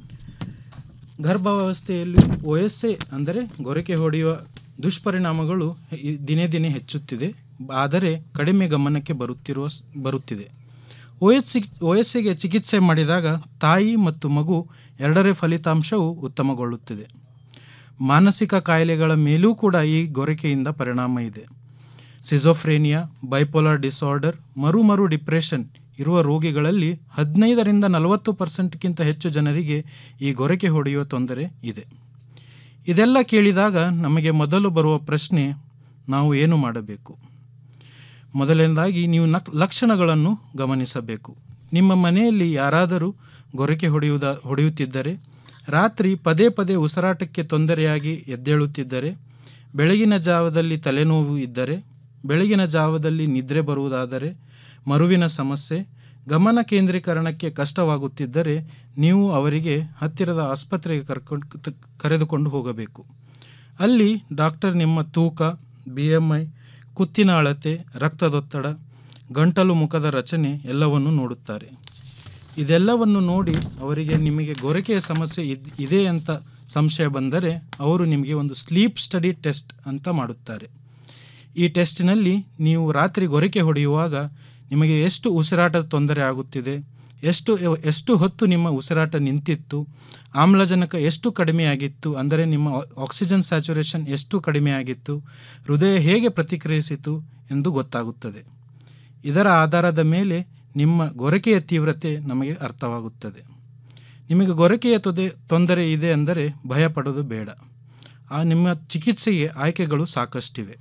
ಗರ್ಭಾವಸ್ಥೆಯಲ್ಲಿ ಒ ಎಸ್ ಎ ಅಂದರೆ ಗೊರಕೆ ಹೊಡೆಯುವ ದುಷ್ಪರಿಣಾಮಗಳು ಈ ದಿನೇ ದಿನೇ ಹೆಚ್ಚುತ್ತಿದೆ ಆದರೆ ಕಡಿಮೆ ಗಮನಕ್ಕೆ ಬರುತ್ತಿರುವ ಬರುತ್ತಿದೆ ಒ ಎಸ್ ಒ ಎಸ್ ಎಗೆ ಚಿಕಿತ್ಸೆ ಮಾಡಿದಾಗ ತಾಯಿ ಮತ್ತು ಮಗು ಎರಡರ ಫಲಿತಾಂಶವು ಉತ್ತಮಗೊಳ್ಳುತ್ತಿದೆ ಮಾನಸಿಕ ಕಾಯಿಲೆಗಳ ಮೇಲೂ ಕೂಡ ಈ ಗೊರಕೆಯಿಂದ ಪರಿಣಾಮ ಇದೆ ಸಿಜೋಫ್ರೇನಿಯಾ ಬೈಪೋಲಾರ್ ಡಿಸಾರ್ಡರ್ ಮರು ಮರು ಡಿಪ್ರೆಷನ್ ಇರುವ ರೋಗಿಗಳಲ್ಲಿ ಹದಿನೈದರಿಂದ ನಲವತ್ತು ಪರ್ಸೆಂಟ್ಗಿಂತ ಹೆಚ್ಚು ಜನರಿಗೆ ಈ ಗೊರಕೆ ಹೊಡೆಯುವ ತೊಂದರೆ ಇದೆ ಇದೆಲ್ಲ ಕೇಳಿದಾಗ ನಮಗೆ ಮೊದಲು ಬರುವ ಪ್ರಶ್ನೆ ನಾವು ಏನು ಮಾಡಬೇಕು ಮೊದಲನೇದಾಗಿ ನೀವು ನಕ್ ಲಕ್ಷಣಗಳನ್ನು ಗಮನಿಸಬೇಕು ನಿಮ್ಮ ಮನೆಯಲ್ಲಿ ಯಾರಾದರೂ ಗೊರಕೆ ಹೊಡೆಯುವುದ ಹೊಡೆಯುತ್ತಿದ್ದರೆ ರಾತ್ರಿ ಪದೇ ಪದೇ ಉಸಿರಾಟಕ್ಕೆ ತೊಂದರೆಯಾಗಿ ಎದ್ದೇಳುತ್ತಿದ್ದರೆ ಬೆಳಗಿನ ಜಾವದಲ್ಲಿ ತಲೆನೋವು ಇದ್ದರೆ ಬೆಳಗಿನ ಜಾವದಲ್ಲಿ ನಿದ್ರೆ ಬರುವುದಾದರೆ ಮರುವಿನ ಸಮಸ್ಯೆ ಗಮನ ಕೇಂದ್ರೀಕರಣಕ್ಕೆ ಕಷ್ಟವಾಗುತ್ತಿದ್ದರೆ ನೀವು ಅವರಿಗೆ ಹತ್ತಿರದ ಆಸ್ಪತ್ರೆಗೆ ಕರ್ಕೊಂಡು ತ- ಕರೆದುಕೊಂಡು ಹೋಗಬೇಕು ಅಲ್ಲಿ ಡಾಕ್ಟರ್ ನಿಮ್ಮ ತೂಕ ಬಿ ಎಮ್ ಐ ಕುತ್ತಿನ ಅಳತೆ ರಕ್ತದೊತ್ತಡ ಗಂಟಲು ಮುಖದ ರಚನೆ ಎಲ್ಲವನ್ನು ನೋಡುತ್ತಾರೆ ಇದೆಲ್ಲವನ್ನು ನೋಡಿ ಅವರಿಗೆ ನಿಮಗೆ ಗೊರಕೆಯ ಸಮಸ್ಯೆ ಇದ್ ಇದೆ ಅಂತ ಸಂಶಯ ಬಂದರೆ ಅವರು ನಿಮಗೆ ಒಂದು ಸ್ಲೀಪ್ ಸ್ಟಡಿ ಟೆಸ್ಟ್ ಅಂತ ಮಾಡುತ್ತಾರೆ ಈ ಟೆಸ್ಟಿನಲ್ಲಿ ನೀವು ರಾತ್ರಿ ಗೊರಕೆ ಹೊಡೆಯುವಾಗ ನಿಮಗೆ ಎಷ್ಟು ಉಸಿರಾಟದ ತೊಂದರೆ ಆಗುತ್ತಿದೆ ಎಷ್ಟು ಎಷ್ಟು ಹೊತ್ತು ನಿಮ್ಮ ಉಸಿರಾಟ ನಿಂತಿತ್ತು ಆಮ್ಲಜನಕ ಎಷ್ಟು ಕಡಿಮೆಯಾಗಿತ್ತು ಅಂದರೆ ನಿಮ್ಮ ಆಕ್ಸಿಜನ್ ಸ್ಯಾಚುರೇಷನ್ ಎಷ್ಟು ಕಡಿಮೆಯಾಗಿತ್ತು ಹೃದಯ ಹೇಗೆ ಪ್ರತಿಕ್ರಿಯಿಸಿತು ಎಂದು ಗೊತ್ತಾಗುತ್ತದೆ ಇದರ ಆಧಾರದ ಮೇಲೆ ನಿಮ್ಮ ಗೊರಕೆಯ ತೀವ್ರತೆ ನಮಗೆ ಅರ್ಥವಾಗುತ್ತದೆ ನಿಮಗೆ ಗೊರಕೆಯ ತೊದೆ ತೊಂದರೆ ಇದೆ ಅಂದರೆ ಭಯಪಡೋದು ಬೇಡ ಆ ನಿಮ್ಮ ಚಿಕಿತ್ಸೆಗೆ ಆಯ್ಕೆಗಳು ಸಾಕಷ್ಟಿವೆ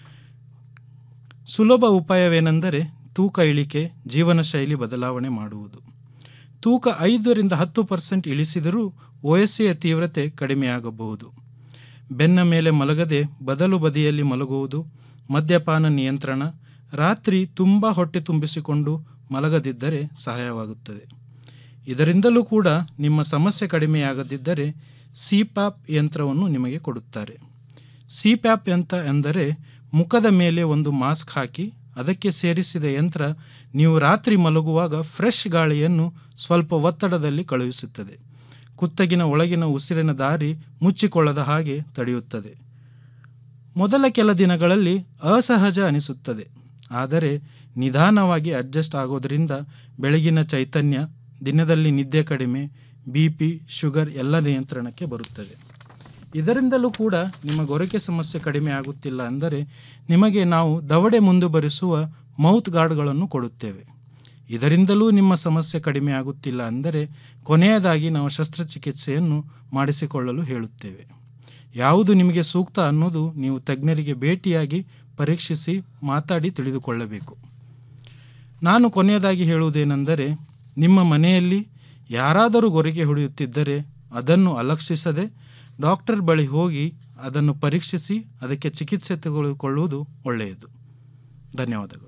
ಸುಲಭ ಉಪಾಯವೇನೆಂದರೆ ತೂಕ ಇಳಿಕೆ ಜೀವನ ಶೈಲಿ ಬದಲಾವಣೆ ಮಾಡುವುದು ತೂಕ ಐದರಿಂದ ಹತ್ತು ಪರ್ಸೆಂಟ್ ಇಳಿಸಿದರೂ ಎ ತೀವ್ರತೆ ಕಡಿಮೆಯಾಗಬಹುದು ಬೆನ್ನ ಮೇಲೆ ಮಲಗದೆ ಬದಲು ಬದಿಯಲ್ಲಿ ಮಲಗುವುದು ಮದ್ಯಪಾನ ನಿಯಂತ್ರಣ ರಾತ್ರಿ ತುಂಬ ಹೊಟ್ಟೆ ತುಂಬಿಸಿಕೊಂಡು ಮಲಗದಿದ್ದರೆ ಸಹಾಯವಾಗುತ್ತದೆ ಇದರಿಂದಲೂ ಕೂಡ ನಿಮ್ಮ ಸಮಸ್ಯೆ ಕಡಿಮೆಯಾಗದಿದ್ದರೆ ಸಿಪ್ಯಾಪ್ ಯಂತ್ರವನ್ನು ನಿಮಗೆ ಕೊಡುತ್ತಾರೆ ಸಿಪ್ಯಾಪ್ ಯಂತ್ರ ಎಂದರೆ ಮುಖದ ಮೇಲೆ ಒಂದು ಮಾಸ್ಕ್ ಹಾಕಿ ಅದಕ್ಕೆ ಸೇರಿಸಿದ ಯಂತ್ರ ನೀವು ರಾತ್ರಿ ಮಲಗುವಾಗ ಫ್ರೆಶ್ ಗಾಳಿಯನ್ನು ಸ್ವಲ್ಪ ಒತ್ತಡದಲ್ಲಿ ಕಳುಹಿಸುತ್ತದೆ ಕುತ್ತಗಿನ ಒಳಗಿನ ಉಸಿರಿನ ದಾರಿ ಮುಚ್ಚಿಕೊಳ್ಳದ ಹಾಗೆ ತಡೆಯುತ್ತದೆ ಮೊದಲ ಕೆಲ ದಿನಗಳಲ್ಲಿ ಅಸಹಜ ಅನಿಸುತ್ತದೆ ಆದರೆ ನಿಧಾನವಾಗಿ ಅಡ್ಜಸ್ಟ್ ಆಗೋದರಿಂದ ಬೆಳಗಿನ ಚೈತನ್ಯ ದಿನದಲ್ಲಿ ನಿದ್ದೆ ಕಡಿಮೆ ಬಿ ಪಿ ಶುಗರ್ ಎಲ್ಲ ನಿಯಂತ್ರಣಕ್ಕೆ ಬರುತ್ತದೆ ಇದರಿಂದಲೂ ಕೂಡ ನಿಮ್ಮ ಗೊರಕೆ ಸಮಸ್ಯೆ ಕಡಿಮೆ ಆಗುತ್ತಿಲ್ಲ ಅಂದರೆ ನಿಮಗೆ ನಾವು ದವಡೆ ಮುಂದುವರಿಸುವ ಮೌತ್ ಗಾರ್ಡ್ಗಳನ್ನು ಕೊಡುತ್ತೇವೆ ಇದರಿಂದಲೂ ನಿಮ್ಮ ಸಮಸ್ಯೆ ಕಡಿಮೆ ಆಗುತ್ತಿಲ್ಲ ಅಂದರೆ ಕೊನೆಯದಾಗಿ ನಾವು ಶಸ್ತ್ರಚಿಕಿತ್ಸೆಯನ್ನು ಮಾಡಿಸಿಕೊಳ್ಳಲು ಹೇಳುತ್ತೇವೆ ಯಾವುದು ನಿಮಗೆ ಸೂಕ್ತ ಅನ್ನೋದು ನೀವು ತಜ್ಞರಿಗೆ ಭೇಟಿಯಾಗಿ ಪರೀಕ್ಷಿಸಿ ಮಾತಾಡಿ ತಿಳಿದುಕೊಳ್ಳಬೇಕು ನಾನು ಕೊನೆಯದಾಗಿ ಹೇಳುವುದೇನೆಂದರೆ ನಿಮ್ಮ ಮನೆಯಲ್ಲಿ ಯಾರಾದರೂ ಗೊರಕೆ ಹೊಡೆಯುತ್ತಿದ್ದರೆ ಅದನ್ನು ಅಲಕ್ಷಿಸದೆ ಡಾಕ್ಟರ್ ಬಳಿ ಹೋಗಿ ಅದನ್ನು ಪರೀಕ್ಷಿಸಿ ಅದಕ್ಕೆ ಚಿಕಿತ್ಸೆ ತೆಗೆದುಕೊಳ್ಳುವುದು ಒಳ್ಳೆಯದು ಧನ್ಯವಾದಗಳು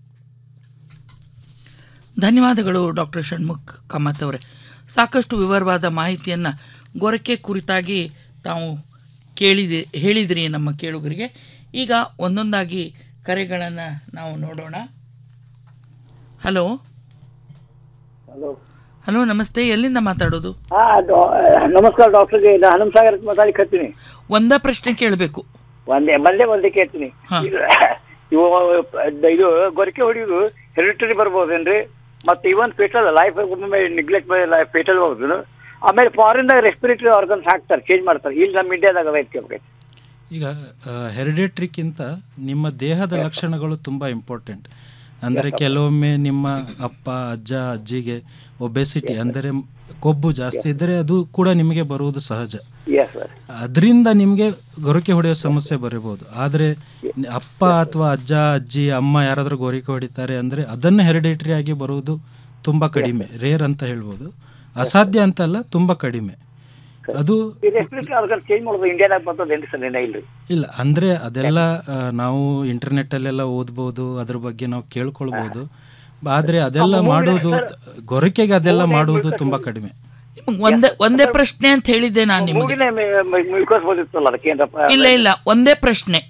ಧನ್ಯವಾದಗಳು ಡಾಕ್ಟರ್ ಷಣ್ಮುಖ್ ಕಾಮತ್ ಅವರೇ ಸಾಕಷ್ಟು ವಿವರವಾದ ಮಾಹಿತಿಯನ್ನು ಗೊರಕೆ ಕುರಿತಾಗಿ ತಾವು ಕೇಳಿದೆ ಹೇಳಿದಿರಿ ನಮ್ಮ ಕೇಳುಗರಿಗೆ ಈಗ ಒಂದೊಂದಾಗಿ ಕರೆಗಳನ್ನು ನಾವು ನೋಡೋಣ ಹಲೋ ಹಲೋ ಹಲೋ ನಮಸ್ತೆ ಎಲ್ಲಿಂದ ಮಾತಾಡೋದು ಹಾ ಡಾ- ನಮಸ್ಕಾರ ಡಾಕ್ಟರ್ಗೆ ನಾನು ಹನುಮಸಾಗರ್ ಮಾತಾಡ್ಲಿಕ್ಕೆ ಒಂದೇ ಪ್ರಶ್ನೆ ಕೇಳಬೇಕು ಒಂದೇ ಬಂದೇ ಒಂದೇ ಕೇಳ್ತೀನಿ ಇದು ಇವು ಇದು ಗೊರಕೆ ಹೊಡಿಯೋದು ಹೆರಿಟರಿ ಬರ್ಬೋದೇನ್ರಿ ಮತ್ತೆ ಇವನ್ ಫೇಟಲ್ ಲೈಫ್ ಒಮ್ಮೆ ನಿಗ್ಲೆಕ್ಟ್ ಲೈಫ್ ಫೇಟಲ್ ಹೋಗುದು ಆಮೇಲೆ ಫಾರಿನ್ದಾಗ ರೆಸ್ಪಿರೇಟರಿ ಆರ್ಗನ್ಸ್ ಹಾಕ್ತಾರೆ ಚೇಂಜ್ ಮಾಡ್ತಾರೆ ಇಲ್ಲಿ ನಮ್ಮ ಇಂಡಿಯಾದಾಗ ಅದೈತೆ ಈಗ ಹೆರಿಡೇಟ್ರಿಕ್ಕಿಂತ ನಿಮ್ಮ ದೇಹದ ಲಕ್ಷಣಗಳು ತುಂಬ ಇಂಪಾರ್ಟೆಂಟ್ ಅಂದರೆ ಕೆಲವೊಮ್ಮೆ ನಿಮ್ಮ ಅಪ್ಪ ಅಜ್ಜ ಅಜ್ಜಿಗೆ ಒಬೆಸಿಟಿ ಅಂದರೆ ಕೊಬ್ಬು ಜಾಸ್ತಿ ಇದ್ದರೆ ಅದು ಕೂಡ ನಿಮಗೆ ಬರುವುದು ಸಹಜ ಎಸ್ ಸರ್ ಅದರಿಂದ ನಿಮಗೆ ಗೊರಕೆ ಹೊಡೆಯೋ ಸಮಸ್ಯೆ ಬರಬಹುದು ಆದರೆ ಅಪ್ಪ ಅಥವಾ ಅಜ್ಜ ಅಜ್ಜಿ ಅಮ್ಮ ಯಾರಾದರೂ ಗೊರಕೆ ಹೊಡಿತಾರೆ ಅಂದರೆ ಅದನ್ನು ಹೆರಿಡೇಟರಿ ಆಗಿ ಬರುವುದು ತುಂಬ ಕಡಿಮೆ ರೇರ್ ಅಂತ ಹೇಳ್ಬೋದು ಅಸಾಧ್ಯ ಅಂತಲ್ಲ ತುಂಬ ಕಡಿಮೆ ಅದು ಇದು ಎಕ್ಸ್ಪ್ಲಿಕ್ ಅದಕ್ಕೆ ಚೇಂಜ್ ಮಾಡೋದು ಇಂಡಿಯಾದಾಗ ಬರ್ತದೇನ್ರಿ ಸರ್ ಏನೇ ಇಲ್ರಿ ಇಲ್ಲ ಅಂದರೆ ಅದೆಲ್ಲ ಆ, ನಾವು ಇಂಟರ್ನೆಟ್ಟಲ್ಲೆಲ್ಲ ಓದ್ಬೋದು ಅದ್ರ ಬಗ್ಗೆ ನಾವು ಕೇಳ್ಕೊಳ್ಬೋದು ಆದರೆ ಅದೆಲ್ಲ ಮಾಡೋದು ಗೊರಕೆಗೆ ಅದೆಲ್ಲ ಮಾಡುವುದು ತುಂಬ ಕಡಿಮೆ ನಿಮ್ಗ್ ಒಂದೇ ಒಂದೇ ಪ್ರಶ್ನೆ ಅಂತ ಹೇಳಿದ್ದೆ ನಾನು ನಿಮಗೆ ಮೂಗಿನೇ ಮಿಲ್ಕೋಸ್ ಬೋದಿತ್ತಲ್ಲ ಅದಕ್ಕೆ ಏನಪ್ಪ ಇಲ್ಲ ಇಲ್ಲ ಒಂದೇ ಪ್ರಶ್ನೆ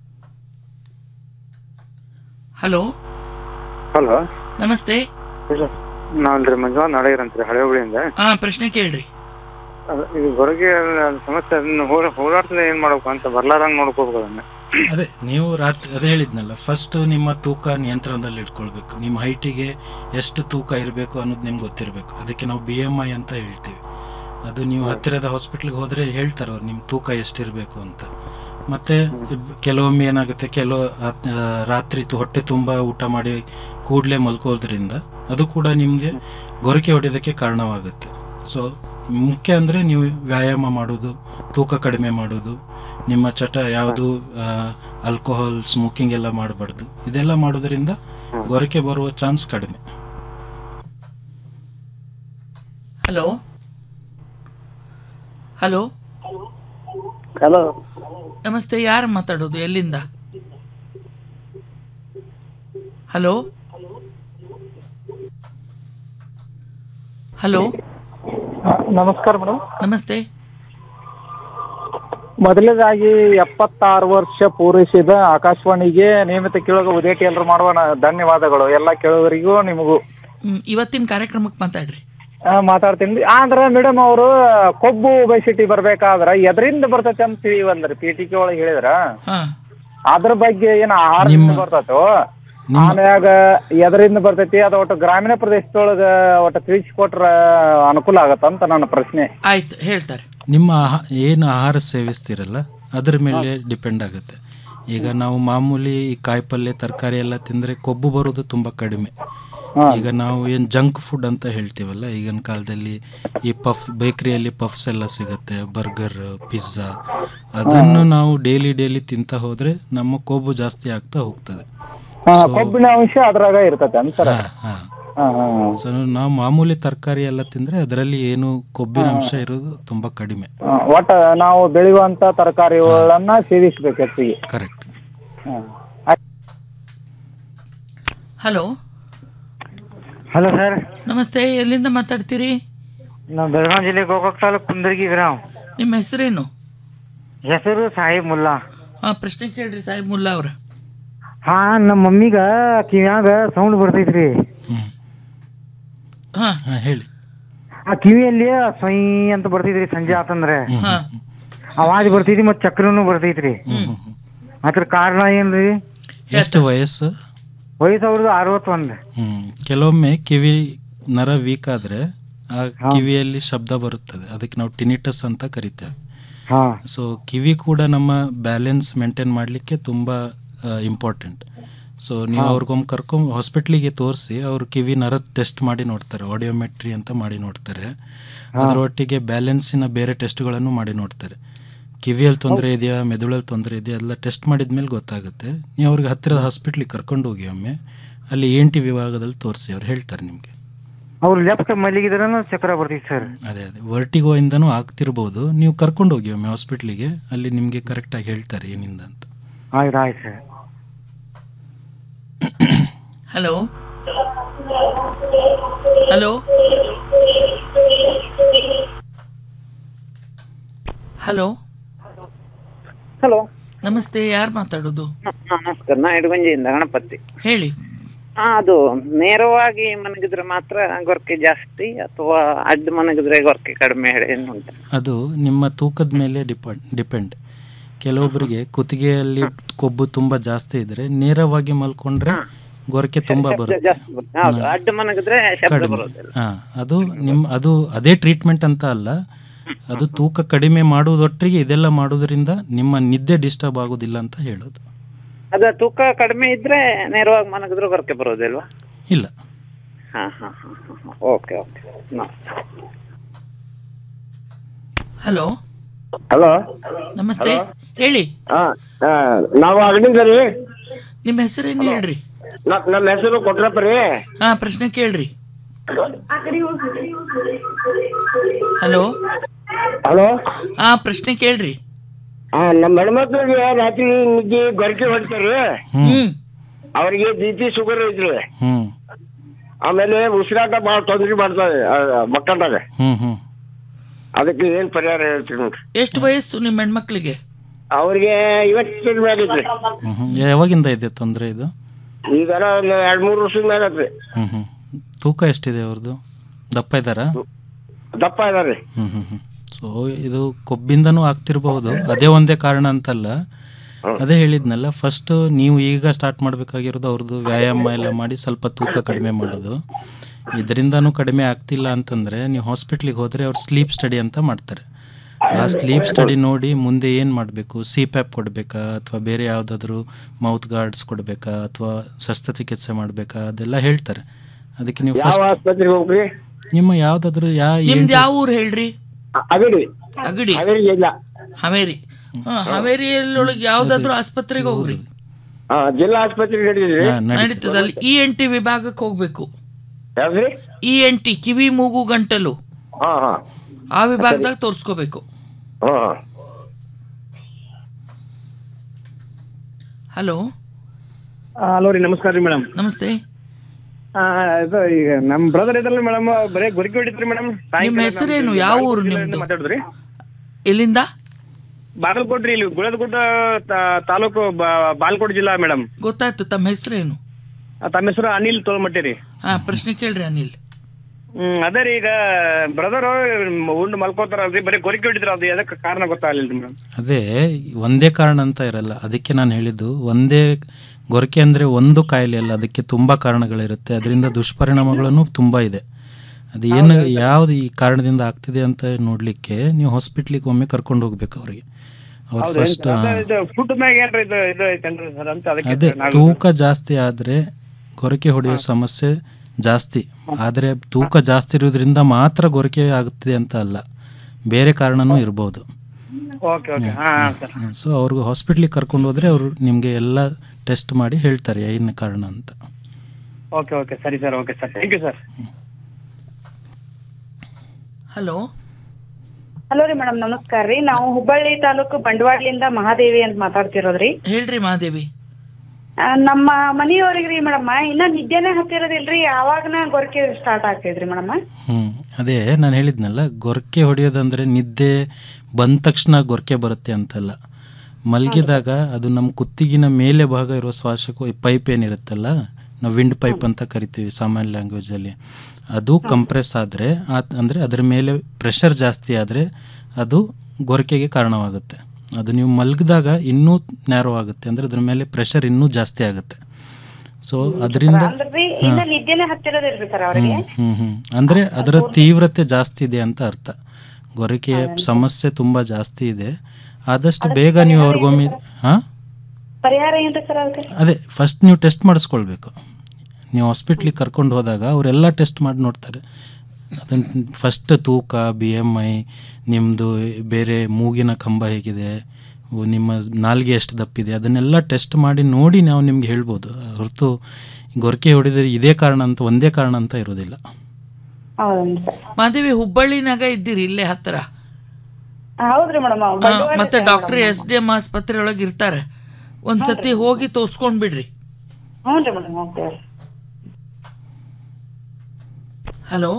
ಹಲೋ ಹಲೋ ನಮಸ್ತೆ ನಾವಲ್ರಿ ಮಂಜುನಾಥ್ ನಾಡಗರ್ ಅಂತ್ರಿ ಹಳೆ ಹುಳಿಯಿಂದ ಹಾ ಪ್ರಶ್ನೆ ಕೇಳ್ರಿ ಅದ್- ಇದು ಹೊರಗೆ ಸಮಸ್ಯೆ ಅದನ್ನ ಹೋರ- ಹೋರಾಟದಿಂದ ಏನ್ ಮಾಡ್ಬೇಕು ಅಂತ ಬರ್ಲಾರಂಗ್ ನೋಡ್ಕೋಬೇಕು ಅದನ್ನ ಅದೇ ನೀವು ರಾತ್ರಿ ಅದೇ ಹೇಳಿದ್ನಲ್ಲ ಫಸ್ಟ್ ನಿಮ್ಮ ತೂಕ ನಿಯಂತ್ರಣದಲ್ಲಿ ಇಟ್ಕೊಳ್ಬೇಕು ನಿಮ್ಮ ಹೈಟಿಗೆ ಎಷ್ಟು ತೂಕ ಇರಬೇಕು ಅನ್ನೋದು ನಿಮ್ಗೆ ಗೊತ್ತಿರಬೇಕು ಅದಕ್ಕೆ ನಾವು ಬಿ ಎಮ್ ಐ ಅಂತ ಹೇಳ್ತೀವಿ ಅದು ನೀವು ಹತ್ತಿರದ ಹಾಸ್ಪಿಟ್ಲಿಗೆ ಹೋದರೆ ಹೇಳ್ತಾರೆ ಅವ್ರು ನಿಮ್ಮ ತೂಕ ಎಷ್ಟಿರಬೇಕು ಅಂತ ಮತ್ತು ಕೆಲವೊಮ್ಮೆ ಏನಾಗುತ್ತೆ ಕೆಲವು ಆತ್- ಆ, ರಾತ್ರಿ ತು- ಹೊಟ್ಟೆ ತುಂಬ ಊಟ ಮಾಡಿ ಕೂಡಲೇ ಮಲ್ಕೋದ್ರಿಂದ ಅದು ಕೂಡ ನಿಮಗೆ ಗೊರಕೆ ಹೊಡೆಯೋದಕ್ಕೆ ಕಾರಣವಾಗುತ್ತೆ ಸೊ ಮುಖ್ಯ ಅಂದರೆ ನೀವು ವ್ಯಾಯಾಮ ಮಾಡೋದು ತೂಕ ಕಡಿಮೆ ಮಾಡೋದು ನಿಮ್ಮ ಚಟ ಯಾವುದು ಆಲ್ಕೋಹಾಲ್ ಸ್ಮೋಕಿಂಗ್ ಎಲ್ಲ ಮಾಡಬಾರ್ದು ಇದೆಲ್ಲ ಮಾಡೋದ್ರಿಂದ ಗೊರಕೆ ಬರುವ ಚಾನ್ಸ್ ಕಡಿಮೆ ಹಲೋ ಹಲೋ ಹಲೋ ನಮಸ್ತೆ ಯಾರು ಮಾತಾಡೋದು ಎಲ್ಲಿಂದ ಹಲೋ ಹಲೋ ನಮಸ್ಕಾರ ಮೇಡಮ್ ನಮಸ್ತೆ ಮೊದಲನೇದಾಗಿ ಎಪ್ಪತ್ತಾರು ವರ್ಷ ಪೂರೈಸಿದ ಆಕಾಶವಾಣಿಗೆ ನಿಯಮಿತ ಕೇಳುಗ ಉದಯಟಿ ಎಲ್ಲರೂ ಮಾಡುವ ನ- ಧನ್ಯವಾದಗಳು ಎಲ್ಲ ಕೇಳುಗರಿಗೂ ನಿಮಗೂ ಹ್ಮ್, ಇವತ್ತಿನ ಕಾರ್ಯಕ್ರಮಕ್ಕೆ ಮಾತಾಡ್ರಿ ಆ, ಮಾತಾಡ್ತೀನಿ ಆದ್ರೆ ಮೇಡಮ್ ಅವರು ಕೊಬ್ಬು ಒಬೆಸಿಟಿ ಬರ್ಬೇಕಾದ್ರ ಎದರಿಂದ ಬರ್ತೈತೆ ಅಂತ ತಿಳಿವಂದ್ರಿ ಪಿ ಟಿ ಕೆ ಒಳಗೆ ಹೇಳಿದ್ರ ಹಾ ಅದ್ರ ಬಗ್ಗೆ ಏನ್ ಆಹಾರದಿಂದ ಬರ್ತೈತೋ ಆಮ್ಯಾಗ ಎದರಿಂದ ಬರ್ತೈತಿ ಅದು ಒಟ್ಟು ಗ್ರಾಮೀಣ ಪ್ರದೇಶದೊಳಗ ಒಟ್ಟು ತಿಳಿಸಿಕೊಟ್ರ ಅನುಕೂಲ ಆಗತ್ತಂತ ನನ್ನ ಪ್ರಶ್ನೆ ಆಯ್ತು ಹೇಳ್ತಾರೆ ನಿಮ್ಮ ಆಹಾ ಏನು ಆಹಾರ ಸೇವಿಸ್ತೀರಲ್ಲ ಅದ್ರ ಮೇಲೆ ಡಿಪೆಂಡ್ ಆಗುತ್ತೆ ಈಗ ನಾವು ಮಾಮೂಲಿ ಈ ಕಾಯಿಪಲ್ಯ ತರಕಾರಿ ಎಲ್ಲ ತಿಂದರೆ ಕೊಬ್ಬು ಬರೋದು ತುಂಬ ಕಡಿಮೆ ಈಗ ನಾವು ಏನು ಜಂಕ್ ಫುಡ್ ಅಂತ ಹೇಳ್ತೀವಲ್ಲ ಈಗಿನ ಕಾಲದಲ್ಲಿ ಈ ಪಫ್ ಬೇಕ್ರಿಯಲ್ಲಿ ಪಫ್ಸ್ ಎಲ್ಲ ಸಿಗುತ್ತೆ ಬರ್ಗರ್ ಪಿಜ್ಜಾ ಅದನ್ನು ನಾವು ಡೈಲಿ ಡೈಲಿ ತಿಂತ ಹೋದರೆ ನಮ್ಮ ಕೊಬ್ಬು ಜಾಸ್ತಿ ಆಗ್ತಾ ಹೋಗ್ತದೆ ಆ, ಕೊಬ್ಬಿನ ಅಂಶ ಅದ್ರಾಗ ಇರ್ತೈತೆ ಅಂತಾರ ಹಾ ಸೊ ನಾವು ಮಾಮೂಲಿ ತರಕಾರಿ ಎಲ್ಲ ತಿಂದರೆ ಅದರಲ್ಲಿ ಏನು ಕೊಬ್ಬಿನ ಅಂಶ ಇರೋದು ತುಂಬ ಕಡಿಮೆ ಒಟ್ಟ ನಾವು ಬೆಳೆಯುವಂತ ತರಕಾರಿಗಳನ್ನ ಸೇವಿಸ್ಬೇಕು ಹೆಚ್ಚಿಗೆ ಕರೆಕ್ಟ್ ಹಲೋ ಹಲೋ ಸರ್ ನಮಸ್ತೆ ಎಲ್ಲಿಂದ ಮಾತಾಡ್ತೀರಿ ನಾವು ಬೆಳಗಾವಿ ಜಿಲ್ಲೆ ಗೋಕಾಕ್ ತಾಲೂಕ್ ಕುಂದರ್ಗಿ ಗ್ರಾಮ್ ನಿಮ್ಮ ಹೆಸರೇನು ಹೆಸರು ಸಾಹಿಬ್ ಮುಲ್ಲಾ ಹಾ ಪ್ರಶ್ನೆ ಕೇಳ್ರಿ ಸಾಹೇಬ್ ಮುಲ್ಲಾ ಅವ್ರ ಹಾ ನಮ್ಮ ಮಮ್ಮಿಗ ಕಿವ್ಯಾಗ ಸೌಂಡ್ ಬರ್ತೈತ್ರಿ ಹಾ ಹೇಳಿ ಆ ಕಿವಿಯಲ್ಲಿ ಸೊಯ್ ಅಂತ ಬರ್ತೈತ್ರಿ ಸಂಜೆ ಆತಂದ್ರೆ ಹಾ ಅವಾಜ್ ಬರ್ತೈತಿ ಮತ್ ಚಕ್ರನು ಬರ್ತೈತ್ರಿ ಅದ್ರ ಕಾರಣ ಏನ್ರಿ ಎಷ್ಟು ವಯಸ್ಸು ವಯಸ್ಸು ಅವ್ರದ್ದು ಅರವತ್ತೊಂದ್ ಹ್ಮ್ ಕೆಲವೊಮ್ಮೆ ಕಿವಿ ನರ ವೀಕ್ ಆದ್ರೆ ಆ ಕಿವಿಯಲ್ಲಿ ಶಬ್ದ ಬರುತ್ತದೆ ಅದಕ್ಕೆ ನಾವು ಟಿನಿಟಸ್ ಅಂತ ಕರಿತೇವೆ ಹಾ ಸೊ ಕಿವಿ ಕೂಡ ನಮ್ಮ ಬ್ಯಾಲೆನ್ಸ್ ಮೇಂಟೈನ್ ಮಾಡಲಿಕ್ಕೆ ತುಂಬ ಇಂಪಾರ್ಟೆಂಟ್ ಸೊ ನೀವು ಹಾ. ಅವ್ರಿಗೊಮ್ಮೆ ಕರ್ಕೊಂಡ್ ಹಾಸ್ಪಿಟ್ಲಿಗೆ ತೋರಿಸಿ ಅವ್ರು ಕಿವಿ ನರ ಟೆಸ್ಟ್ ಮಾಡಿ ನೋಡ್ತಾರೆ ಆಡಿಯೋಮೆಟ್ರಿ ಅಂತ ಮಾಡಿ ನೋಡ್ತಾರೆ ಹಾ. ಅದರ ಒಟ್ಟಿಗೆ ಬ್ಯಾಲೆನ್ಸಿನ ಬೇರೆ ಟೆಸ್ಟ್ಗಳನ್ನು ಮಾಡಿ ನೋಡ್ತಾರೆ ಕಿವಿಯಲ್ಲಿ ತೊಂದರೆ ಇದೆಯಾ ಮೆದುಳಲ್ಲಿ ತೊಂದರೆ ಇದೆಯಾ ಎಲ್ಲ ಟೆಸ್ಟ್ ಮಾಡಿದ ಮೇಲೆ ಗೊತ್ತಾಗುತ್ತೆ ನೀವು ಅವ್ರಿಗೆ ಹತ್ತಿರದ ಹಾಸ್ಪಿಟ್ಲಿಗೆ ಕರ್ಕೊಂಡು ಹೋಗಿ ಒಮ್ಮೆ ಅಲ್ಲಿ ಎನ್ ಟಿ ವಿಭಾಗದಲ್ಲಿ ತೋರಿಸಿ ಅವ್ರು ಹೇಳ್ತಾರೆ ನಿಮಗೆ ಅವ್ರು ಲೆಫ್ಟ್ ಮಲಗಿದ್ರನು ಚಕ್ರ ಬರ್ತೈತಿ ಸರ್ ಅದೇ ಅದೇ ವರ್ಟಿಗೋ ಇಂದನೂ ಆಗ್ತಿರ್ಬೋದು ನೀವು ಕರ್ಕೊಂಡು ಹೋಗಿ ಒಮ್ಮೆ ಹಾಸ್ಪಿಟ್ಲಿಗೆ ಅಲ್ಲಿ ನಿಮಗೆ ಕರೆಕ್ಟಾಗಿ ಹೇಳ್ತಾರೆ ಏನಿಂದ ಅಂತ ಆಯ್ತು ಆಯ್ತು sir hello hello hello hello ನಮಸ್ತೆ ಯಾರು ಮಾತಾಡೋದು ನಮಸ್ಕಾರ ನಾ ಇಡಗುಂಜಿಯಿಂದ ಗಣಪತಿ ಹೇಳಿ ಹಾ ಅದು ನೇರವಾಗಿ ಮನಗಿದ್ರೆ ಮಾತ್ರ ಗೊರಕೆ ಜಾಸ್ತಿ ಅಥವಾ ಅಡ್ಡ ಮನಗಿದ್ರೆ ಗೊರಕೆ ಕಡಿಮೆ ಹೇಳಿ ಏನು ಉಂಟು ಅದು ನಿಮ್ಮ ತೂಕದ ಮೇಲೆ ಡಿಪೆಂಡ್ ಡಿಪೆಂಡ್ ಕೆಲವೊಬ್ಬರಿಗೆ ಕುತ್ತಿಗೆಯಲ್ಲಿ ಕೊಬ್ಬು ತುಂಬ ಜಾಸ್ತಿ ಇದ್ರೆ ನೇರವಾಗಿ ಮಲ್ಕೊಂಡ್ರೆ ಗೊರಕೆ ತುಂಬ ಶಬ್ದ ಬರುತ್ತೆ ಜಾಸ್ತಿ ಬರುತ್ತೆ ಹೌದು ಅಡ್ಡ ಮನಗಿದ್ರೆ ಶಬ್ದ ಕಡಿಮೆ ಬರೋದಿಲ್ಲ ಹಾ ಅದು ನಿಮ್ಮ ಅದು ಅದೇ ಟ್ರೀಟ್ಮೆಂಟ್ ಅಂತ ಅಲ್ಲ ಅದು ತೂಕ ಕಡಿಮೆ ಮಾಡುವುದೊಟ್ಟಿಗೆ ಇದೆಲ್ಲ ಮಾಡೋದ್ರಿಂದ ನಿಮ್ಮ ನಿದ್ದೆ ಡಿಸ್ಟರ್ಬ್ ಆಗೋದಿಲ್ಲ ಅಂತ ಹೇಳೋದು ಅದ ತೂಕ ಕಡಿಮೆ ಇದ್ರೆ ನೇರವಾಗಿ ಮನಗಿದ್ರೆ ಗೊರಕೆ ಬರೋದಿಲ್ವಾ ಇಲ್ಲ ಹಾ ಹಾ ಹಾ ಓಕೆ ಓಕೆ ಹಲೋ ಹಲೋ ನಮಸ್ತೆ ಹೇಳಿ ಹಾ ಆ, ನಾವು ಅಗಡಿಂದ ರೀ ನಿಮ್ಮ ಹೆಸರೇನು ಹೇಳ್ರಿ ನ- ನಮ್ಮ ಹೆಸರು ಕೊಟ್ರಪ್ಪ ರೀ ಹಾ ಪ್ರಶ್ನೆ ಕೇಳ್ರಿ ಹಲೋ ಹಲೋ ಹಾ ಪ್ರಶ್ನೆ ಕೇಳ್ರಿ ಹಾ ನಮ್ಮ ಹೆಣ್ಮಕ್ಳಿಗೆ ರಾತ್ರಿ ನಿದ್ದೆ ಗೊರಕೆ ಹೊಡಿತಾರ್ರಿ ಹ್ಮ್ ಅವ್ರಿಗೆ ಬಿ ಪಿ ಶುಗರ್ ಐತ್ರಿ ಹ್ಮ್ ಆಮೇಲೆ ಉಸಿರಾಟ ಭಾಳ ತೊಂದ್ರೆ ಮಾಡ್ತಾರೆ ಮಕ್ಕಳಾಗ ಹ್ಮ್ ಹ್ಮ್ ಅದಕ್ಕೆ ಏನ್ ಪರಿಹಾರ ಹೇಳ್ತೀರಿ ನೋಡ್ರಿ ಎಷ್ಟು ವಯಸ್ಸು ನಿಮ್ಮ ಹೆಣ್ಮಕ್ಳಿಗೆ ಅವ್ರಿಗೆ ಇವತ್ತಿನ ಮೇಲೆ ಐತ್ರಿ ಹ್ಮ್ ಹ್ಮ್ ಯಾವಾಗಿಂದ ಇದೆ ತೊಂದರೆ ಇದು ಈಗ ಒಂದು ಎರಡ್ ಮೂರು ವರ್ಷದ ಮೇಲೆ ಐತ್ರಿ ಹ್ಮ್ ಹ್ಮ್ ತೂಕ ಎಷ್ಟಿದೆ ಅವ್ರದ್ದು ದಪ್ಪ ಇದ್ದಾರಾ ದಪ್ಪ ಇದಾರೆ ಹ್ಮ್ ಹ್ಮ್ ಹ್ಮ್ ಸೊ ಇದು ಕೊಬ್ಬಿಂದನೂ ಆಗ್ತಿರ್ಬಹುದು ಅದೇ ಒಂದೇ ಕಾರಣ ಅಂತಲ್ಲ ಅದೇ ಹೇಳಿದ್ನಲ್ಲ ಫಸ್ಟ್ ನೀವು ಈಗ ಸ್ಟಾರ್ಟ್ ಮಾಡಬೇಕಾಗಿರೋದು ಅವ್ರದ್ದು ವ್ಯಾಯಾಮ ಎಲ್ಲ ಮಾಡಿ ಸ್ವಲ್ಪ ತೂಕ ಕಡಿಮೆ ಮಾಡೋದು ಇದರಿಂದನೂ ಕಡಿಮೆ ಆಗ್ತಿಲ್ಲ ಅಂತಂದರೆ ನೀವು ಹಾಸ್ಪಿಟ್ಲಿಗೆ ಹೋದರೆ ಅವ್ರು ಸ್ಲೀಪ್ ಸ್ಟಡಿ ಅಂತ ಮಾಡ್ತಾರೆ ಆ ಸ್ಲೀಪ್ ಸ್ಟಡಿ ನೋಡಿ ಮುಂದೆ ಏನು ಮಾಡಬೇಕು ಸಿ ಪ್ಯಾಪ್ ಕೊಡಬೇಕಾ ಅಥವಾ ಬೇರೆ ಯಾವುದಾದ್ರೂ ಮೌತ್ ಗಾರ್ಡ್ಸ್ ಕೊಡಬೇಕಾ ಅಥವಾ ಶಸ್ತ್ರಚಿಕಿತ್ಸೆ ಮಾಡಬೇಕಾ ಅದೆಲ್ಲ ಹೇಳ್ತಾರೆ ಅದಕ್ಕೆ ನೀವು ಯಾವ ಫಸ್ಟ್ ಆಸ್ಪತ್ರೆಗೆ ಹೋಗ್ರಿ ನಿಮ್ಮ ಯಾವುದಾದ್ರೂ ಯಾ ನಿಮ್ದು ಯಾವ ಊರು ಹೇಳ್ರಿ ಅಗಡಿ ಅಗಡಿ ಅಗಡಿ ಜಿಲ್ಲಾ ಹಾವೇರಿ ಹಾ ಹಾವೇರಿಯಲ್ಲೊಳಗೆ ಯಾವ್ದಾದ್ರು ಆಸ್ಪತ್ರೆಗೆ ಹೋಗ್ರಿ ಹಾ ಜಿಲ್ಲಾ ಆಸ್ಪತ್ರೆಗೆ ಹಿಡಿದ್ರಿ ನಡೀತದ ಅಲ್ಲಿ ಇ ಎನ್ ಟಿ ವಿಭಾಗಕ್ಕೆ ಹೋಗ್ಬೇಕು ಯಾವ್ದ್ರಿ ಇ ಎನ್ ಟಿ ಕಿವಿ ಮೂಗು ಗಂಟಲು ಹಾ ಹಾ ಆ ವಿಭಾಗದಾಗ ತೋರಿಸ್ಕೋಬೇಕು ಹಾ ಹಾ ಹಲೋ ಹಲೋ ರೀ ನಮಸ್ಕಾರ ರೀ ಮೇಡಮ್ ನಮಸ್ತೆ ಇದು ಈಗ ನಮ್ ಬ್ರದರ್ ಇದ್ರಲ್ಲ ಮೇಡಮ್ ಬರೇ ಗುರಿಕೆ ಹೊಡಿತ್ರಿ ಮೇಡಮ್ ನಿಮ್ಮ ಹೆಸರೇನು ಯಾವ ಊರು ನಿಮ್ದು ಮಾತಾಡಿದ್ರಿ ಎಲ್ಲಿಂದ ಬಾಗಲಕೋಟ್ರಿ ಇಲ್ಲಿ ಗುಳದಗುಡ್ಡ ತಾ- ತಾಲೂಕು ಬಾ- ಬಾಗಲಕೋಟೆ ಜಿಲ್ಲಾ ಮೇಡಮ್ ಗೊತ್ತಾಯ್ತು ತಮ್ಮ ಹೆಸರೇನು ತಮ್ಮ ಹೆಸರು ಅನಿಲ್ ತೋಲ್ಮಟ್ಟಿ ರೀ ಹಾ ಪ್ರಶ್ನೆ ಕೇಳ್ರಿ ಅನಿಲ್ ಹ್ಮ್ ಅದೇ ರೀ ಈಗ ಬ್ರದರ್ ಉಂಡು ಮಲ್ಕೋತಾರಲ್ರಿ ಬರೀ ಗೊರಿಕೆ ಹೊಡಿದ್ರ ಅದು ಎದಕ್ಕೆ ಕಾರಣ ಗೊತ್ತಾಗಲಿಲ್ಲ ಮೇಡಮ್ ಅದೇ ಒಂದೇ ಕಾರಣ ಅಂತ ಇರಲ್ಲ ಅದಕ್ಕೆ ನಾನು ಹೇಳಿದ್ದು ಒಂದೇ ಗೊರಕೆ ಅಂದರೆ ಒಂದು ಕಾಯಿಲೆ ಅಲ್ಲ ಅದಕ್ಕೆ ತುಂಬ ಕಾರಣಗಳಿರುತ್ತೆ ಅದರಿಂದ ದುಷ್ಪರಿಣಾಮಗಳನ್ನು ತುಂಬ ಇದೆ ಅದು ಏನು ಯಾವ್ದು ಈ ಕಾರಣದಿಂದ ಆಗ್ತಿದೆ ಅಂತ ನೋಡಲಿಕ್ಕೆ ನೀವು ಹಾಸ್ಪಿಟ್ಲಿಗೆ ಒಮ್ಮೆ ಕರ್ಕೊಂಡು ಹೋಗ್ಬೇಕು ಅವರಿಗೆ ಅವ್ರು ಹೌದು ಫಸ್ಟ್ ಇದು ಫುಡ್ ಮ್ಯಾಗ ಏನ್ರಿ ಇದು ಇದು ಐತೇನ್ರಿ ಸರ್ ಅಂತ ಅದಕ್ಕೆ ಅದೇ ನಾವು- ತೂಕ ಜಾಸ್ತಿ ಆದರೆ ಗೊರಕೆ ಹೊಡೆಯೋ ಸಮಸ್ಯೆ ಜಾಸ್ತಿ ಆದರೆ ತೂಕ ಜಾಸ್ತಿ ಇರೋದ್ರಿಂದ ಮಾತ್ರ ಗೊರಕೆ ಆಗುತ್ತಿದೆ ಅಂತ ಅಲ್ಲ ಬೇರೆ ಕಾರಣನೂ ಇರ್ಬೋದು ಓಕೆ ಓಕೆ ಹಾ ಹಾ, ಸರ್ ಸೊ ಅವ್ರಿಗೆ ಹಾಸ್ಪಿಟ್ಲಿಗೆ ಕರ್ಕೊಂಡು ಹೋದರೆ ಅವರು ನಿಮಗೆ ಎಲ್ಲ ಟೆಸ್ಟ್ ಮಾಡಿ ಹೇಳ್ತಾರೆ ಏನು ಕಾರಣ ಅಂತ ಓಕೆ ಓಕೆ ಸರಿ sir okay sir thank you sir hello hello ರೀ ಮೇಡಮ್ ನಮಸ್ಕಾರ ರೀ ನಾವು ಹುಬ್ಬಳ್ಳಿ ತಾಲೂಕು ಬಂಡವಾಳದಿಂದ ಮಹಾದೇವಿ ಅಂತ ಮಾತಾಡ್ತಿರೋದ್ರಿ ಹೇಳ್ರಿ ಮಹಾದೇವಿ ಆ, ನಮ್ಮ ಮನೆಯವ್ರಿಗೆ ರೀ ಮೇಡಮ್ ಇನ್ನ ನಿದ್ದೆನೆ ಹತ್ತಿರೋದಿಲ್ರಿ ಯಾವಾಗನ ಗೊರಕೆ ಸ್ಟಾರ್ಟ್ ಆಗ್ತೈತ್ರಿ ಮೇಡಮ್ ಹ್ಞೂ ಅದೇ ನಾನು ಹೇಳಿದ್ನಲ್ಲ ಗೊರಕೆ ಹೊಡೆಯೋದಂದರೆ ನಿದ್ದೆ ಬಂದ ತಕ್ಷಣ ಗೊರಕೆ ಬರುತ್ತೆ ಅಂತಲ್ಲ ಮಲಗಿದಾಗ ಅದು ನಮ್ಮ ಕುತ್ತಿಗಿನ ಮೇಲೆ ಭಾಗ ಇರೋ ಶ್ವಾಸಕ್ಕೂ ಪೈಪ್ ಏನಿರುತ್ತಲ್ಲ ನಾವು ವಿಂಡ್ ಪೈಪ್ ಅಂತ ಕರಿತೀವಿ ಸಾಮಾನ್ಯ ಲ್ಯಾಂಗ್ವೇಜಲ್ಲಿ ಅದು ಕಂಪ್ರೆಸ್ ಆದರೆ ಅಂದರೆ ಅದರ ಮೇಲೆ ಪ್ರೆಷರ್ ಜಾಸ್ತಿ ಆದರೆ ಅದು ಗೊರಕೆಗೆ ಕಾರಣವಾಗುತ್ತೆ ಅದು ನೀವು ಮಲಗಿದಾಗ ಇನ್ನೂ ನ್ಯಾರೋ ಆಗುತ್ತೆ ಅಂದರೆ ಅದ್ರ ಮೇಲೆ ಪ್ರೆಷರ್ ಇನ್ನೂ ಜಾಸ್ತಿ ಆಗುತ್ತೆ ಸೊ ಅದರಿಂದ ಅಂದ್ರಿ ಇನ್ನ ನಿದ್ದೆನೆ ಹತ್ತಿರೋದಿಲ್ರಿ ಸರ್ ಅವ್ರಿಗೆ ಹ್ಮ್ ಹ್ಮ್ ಅಂದ್ರೆ ಅದರ ತೀವ್ರತೆ ಜಾಸ್ತಿ ಇದೆ ಅಂತ ಅರ್ಥ ಗೊರಕೆಯ ಸಮಸ್ಯೆ ತುಂಬಾ ಜಾಸ್ತಿ ಇದೆ ಆದಷ್ಟು ಬೇಗ ನೀವು ಅವ್ರಿಗೊಮ್ಮೆ ಹಾ ಪರಿಹಾರ ಏನ್ರಿ ಸರ್ ಅದಕ್ಕೆ ಅದೇ ಫಸ್ಟ್ ನೀವು ಟೆಸ್ಟ್ ಮಾಡಿಸ್ಕೊಳ್ಬೇಕು ನೀವು ಹಾಸ್ಪಿಟ್ಲಿಗೆ ಕರ್ಕೊಂಡು ಹೋದಾಗ ಅವರೆಲ್ಲ ಟೆಸ್ಟ್ ಮಾಡಿ ನೋಡ್ತಾರೆ ಅದನ್ನು ಫಸ್ಟ್ ತೂಕ ಬಿ ಎಮ್ ಐ ನಿಮ್ಮದು ಬೇರೆ ಮೂಗಿನ ಕಂಬ ಹೇಗಿದೆ ಉ- ನಿಮ್ಮ ನಾಲ್ಗೆ ಎಷ್ಟು ದಪ್ಪಿದೆ ಅದನ್ನೆಲ್ಲ ಟೆಸ್ಟ್ ಮಾಡಿ ನೋಡಿ ನಾವು ನಿಮ್ಗೆ ಹೇಳ್ಬೋದು ಹೊರತು ಗೊರಕೆ ಹೊಡೆದರೆ ಇದೇ ಕಾರಣ ಅಂತ ಒಂದೇ ಕಾರಣ ಅಂತ ಇರೋದಿಲ್ಲ ಹೌದನ್ರಿ ಸರ್ ಮಹಾದೇವಿ ಹುಬ್ಬಳ್ಳಿನಾಗ ಇದ್ದೀರಿ ಇಲ್ಲೇ ಹತ್ತಿರ ಹೌದ್ರಿ ಮೇಡಮ್ ಹಾ, ಮತ್ತೆ ಡಾಕ್ಟರ್ ಎಸ್ ಡಿ ಎಂ ಆಸ್ಪತ್ರೆ ಒಳಗೆ ಇರ್ತಾರೆ ಒಂದ್ಸತಿ ಹೋಗಿ ತೋರ್ಸ್ಕೊಂಡ್ ಬಿಡ್ರಿ ಹ್ಞೂ ರೀ ಮೇಡಮ್ ಹೋಗ್ತೇವೆ ಹಲೋ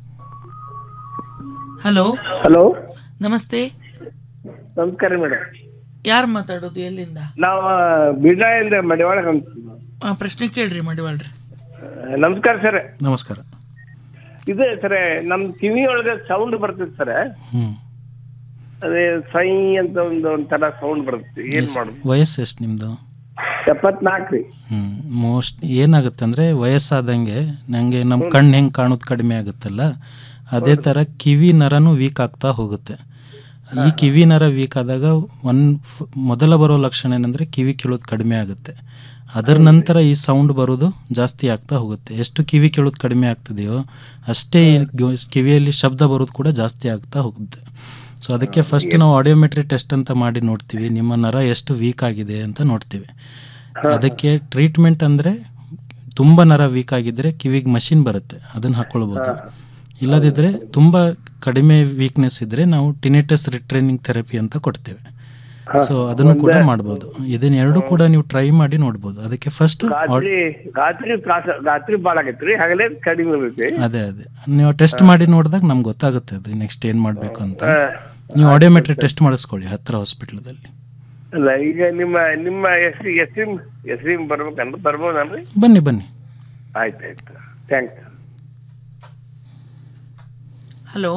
ಹಲೋ ಹಲೋ ನಮಸ್ತೆ ನಮಸ್ಕಾರ ಮೇಡಮ್ ಯಾರು ಮಾತಾಡೋದು ಎಲ್ಲಿಂದ ನಾವು ಬಿಡ್ಲಾಯಿಂದ ಮಡಿವಾಳ ಅಂತ ಆ, ಪ್ರಶ್ನೆ ಕೇಳ್ರಿ ಮಡಿವಾಳ್ರಿ ನಮಸ್ಕಾರ ಸರ್ ನಮಸ್ಕಾರ ಇದು ಸರ್ ನಮ್ ಕಿವಿ ಒಳಗೆ ಸೌಂಡ್ ಬರ್ತದೆ ಸರ್ ಹ್ಮ್ ಅದೇ ಸೈ ಅಂತ ಒಂದು ಒಂಥರ ಸೌಂಡ್ ಬರುತ್ತೆ ಏನ್ ಮಾಡುದು ವಯಸ್ಸು ಎಷ್ಟು ನಿಮ್ಮದು ಎಪ್ಪತ್ನಾಲ್ಕು ರೀ ಹ್ಞೂ ಮೋಸ್ಟ್ ಏನಾಗುತ್ತೆ ಅಂದರೆ ವಯಸ್ಸಾದಂಗೆ ನನಗೆ ನಮ್ಮ ಕಣ್ಣು ಹೆಂಗೆ ಕಾಣೋದು ಕಡಿಮೆ ಆಗುತ್ತಲ್ಲ ಅದೇ ಥರ ಕಿವಿ ನರನೂ ವೀಕ್ ಆಗ್ತಾ ಹೋಗುತ್ತೆ ಈ ಕಿವಿ ನರ ವೀಕ್ ಆದಾಗ ಒನ್ ಮೊದಲ ಬರೋ ಲಕ್ಷಣ ಏನಂದರೆ ಕಿವಿ ಕೇಳೋದು ಕಡಿಮೆ ಆಗುತ್ತೆ ಅದರ ನಂತರ ಈ ಸೌಂಡ್ ಬರೋದು ಜಾಸ್ತಿ ಆಗ್ತಾ ಹೋಗುತ್ತೆ ಎಷ್ಟು ಕಿವಿ ಕೇಳೋದು ಕಡಿಮೆ ಆಗ್ತದೆಯೋ ಅಷ್ಟೇ ಈ ಗೊ- ಕಿವಿಯಲ್ಲಿ ಶಬ್ದ ಬರೋದು ಕೂಡ ಜಾಸ್ತಿ ಆಗ್ತಾ ಹೋಗುತ್ತೆ ಸೊ ಅದಕ್ಕೆ ಫಸ್ಟ್ ನಾವು ಆಡಿಯೋಮೆಟ್ರಿ ಟೆಸ್ಟ್ ಅಂತ ಮಾಡಿ ನೋಡ್ತೀವಿ ನಿಮ್ಮ ನರ ಎಷ್ಟು ವೀಕ್ ಆಗಿದೆ ಅಂತ ನೋಡ್ತೀವಿ ಅದಕ್ಕೆ ಟ್ರೀಟ್ಮೆಂಟ್ ಅಂದರೆ ತುಂಬ ನರ ವೀಕ್ ಆಗಿದ್ದರೆ ಕಿವಿಗೆ ಮಷಿನ್ ಬರುತ್ತೆ ಅದನ್ನು ಹಾಕ್ಕೊಳ್ಬೋದು ಇಲ್ಲದಿದ್ದರೆ ತುಂಬ ಕಡಿಮೆ ವೀಕ್ನೆಸ್ ಇದ್ದರೆ ನಾವು ಟಿನೆಟಸ್ ರಿಟ್ರೈನಿಂಗ್ ಥೆರಪಿ ಅಂತ ಕೊಡ್ತೇವೆ ಸೊ ಅದನ್ನು ಕೂಡ ಮಾಡ್ಬೋದು ಇದನ್ನ ಎರಡು ಕೂಡ ನೀವು ಟ್ರೈ ಮಾಡಿ ನೋಡ್ಬೋದು ಅದಕ್ಕೆ ಫಸ್ಟ್ ರಾತ್ರಿ ರಾತ್ರಿ ತ್ರಾಸ ರಾತ್ರಿ ಭಾಳ ಆಗೈತ್ರಿ ಹಗಲೇ ಕಡಿಮೆ ಇರ್ತೈತಿ ಅದೇ ಅದೇ ನೀವು ಟೆಸ್ಟ್ ಮಾಡಿ ನೋಡಿದಾಗ ನಮ್ಗೆ ಗೊತ್ತಾಗುತ್ತೆ ಅದು ನೆಕ್ಸ್ಟ್ ಏನು ಮಾಡಬೇಕು ಅಂತ ನೀವು ಆಡಿಯೋಮೆಟ್ರಿ ಟೆಸ್ಟ್ ಮಾಡಿಸ್ಕೊಳ್ಳಿ ಹತ್ರ ಹಾಸ್ಪಿಟ್ಲದಲ್ಲಿ ಅಲ್ಲ ಈಗ ನಿಮ್ಮ ನಿಮ್ಮ S S M S M ಬರ್ಬೇಕಂದ್ರೆ ಬರ್ಬೋದನ್ರಿ ಬನ್ನಿ ಬನ್ನಿ ಆಯ್ತು ಆಯ್ತು ಥ್ಯಾಂಕ್ಸ್ ಹಲೋ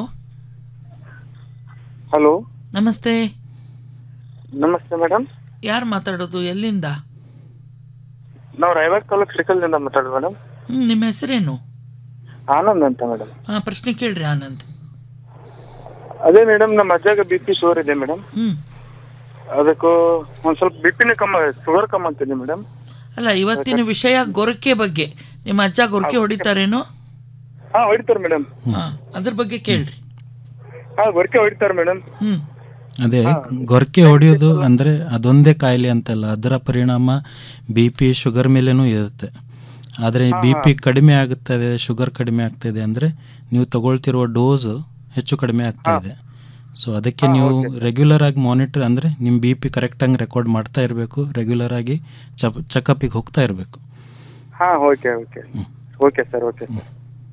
ಹಲೋ ನಮಸ್ತೆ ನಮಸ್ತೆ ಮೇಡಮ್ ಯಾರು ಮಾತಾಡೋದು ಎಲ್ಲಿಂದ ನಾವು ರಾಯಬಾಗ್ ತಾಲೂಕ್ ಶ್ರೀಕಲ್ದಿಂದ ಮಾತಾಡೋದು ಮೇಡಮ್ ಹ್ಮ್ ನಿಮ್ಮ ಹೆಸರೇನು ಆನಂದ್ ಅಂತ ಮೇಡಮ್ ಹಾ ಪ್ರಶ್ನೆ ಕೇಳ್ರಿ ಆನಂದ್ ಅದೇ ಮೇಡಮ್ ನಮ್ಮ ಅಜ್ಜಾಗ ಬಿ ಪಿ ಶುಗರ್ ಇದೆ ಮೇಡಮ್ ಹ್ಮ್ ಅದಕ್ಕೂ ಒಂದ್ ಸ್ವಲ್ಪ ಬಿ ಪಿನ ಕಮ್ಮ ಶುಗರ್ ಕಮ್ಮ ಅಂತಿದೆ ಮೇಡಮ್ ಅಲ್ಲ ಇವತ್ತಿನ ವಿಷಯ ಗೊರಕೆ ಬಗ್ಗೆ ನಿಮ್ಮ ಅಜ್ಜ ಗೊರಕೆ ಹೊಡಿತಾರೇನೋ ಹಾ ಹೊಡಿತಾರೆ ಮೇಡಮ್ ಹಾ ಅದ್ರ ಬಗ್ಗೆ ಕೇಳ್ರಿ ಹಾ ಗೊರಕೆ ಹೊಡಿತಾರೆ ಮೇಡಮ್ ಹ್ಮ್ ಅದೇ ಗೊರಕೆ ಹೊಡೆಯೋದು ಅಂದರೆ ಅದೊಂದೇ ಕಾಯಿಲೆ ಅಂತಲ್ಲ ಅದರ ಪರಿಣಾಮ ಬಿ ಪಿ ಶುಗರ್ ಮೇಲೇನೂ ಇರುತ್ತೆ ಆದರೆ ಬಿ ಪಿ ಕಡಿಮೆ ಆಗುತ್ತದೆ ಶುಗರ್ ಕಡಿಮೆ ಆಗ್ತಾಯಿದೆ ಅಂದರೆ ನೀವು ತಗೊಳ್ತಿರುವ ಡೋಸು ಹೆಚ್ಚು ಕಡಿಮೆ ಆಗ್ತಾ ಇದೆ ಸೊ ಅದಕ್ಕೆ ನೀವು ರೆಗ್ಯುಲರ್ ಆಗಿ ಮಾನಿಟರ್ ಅಂದರೆ ನಿಮ್ಮ ಬಿ ಪಿ ಕರೆಕ್ಟಾಗಿ ರೆಕಾರ್ಡ್ ಮಾಡ್ತಾ ಇರಬೇಕು ರೆಗ್ಯುಲರ್ ಆಗಿ ಚಪ್ ಚೆಕಪ್ಪಿಗೆ ಹೋಗ್ತಾ ಇರಬೇಕು ಹಾ okay okay okay sir okay sir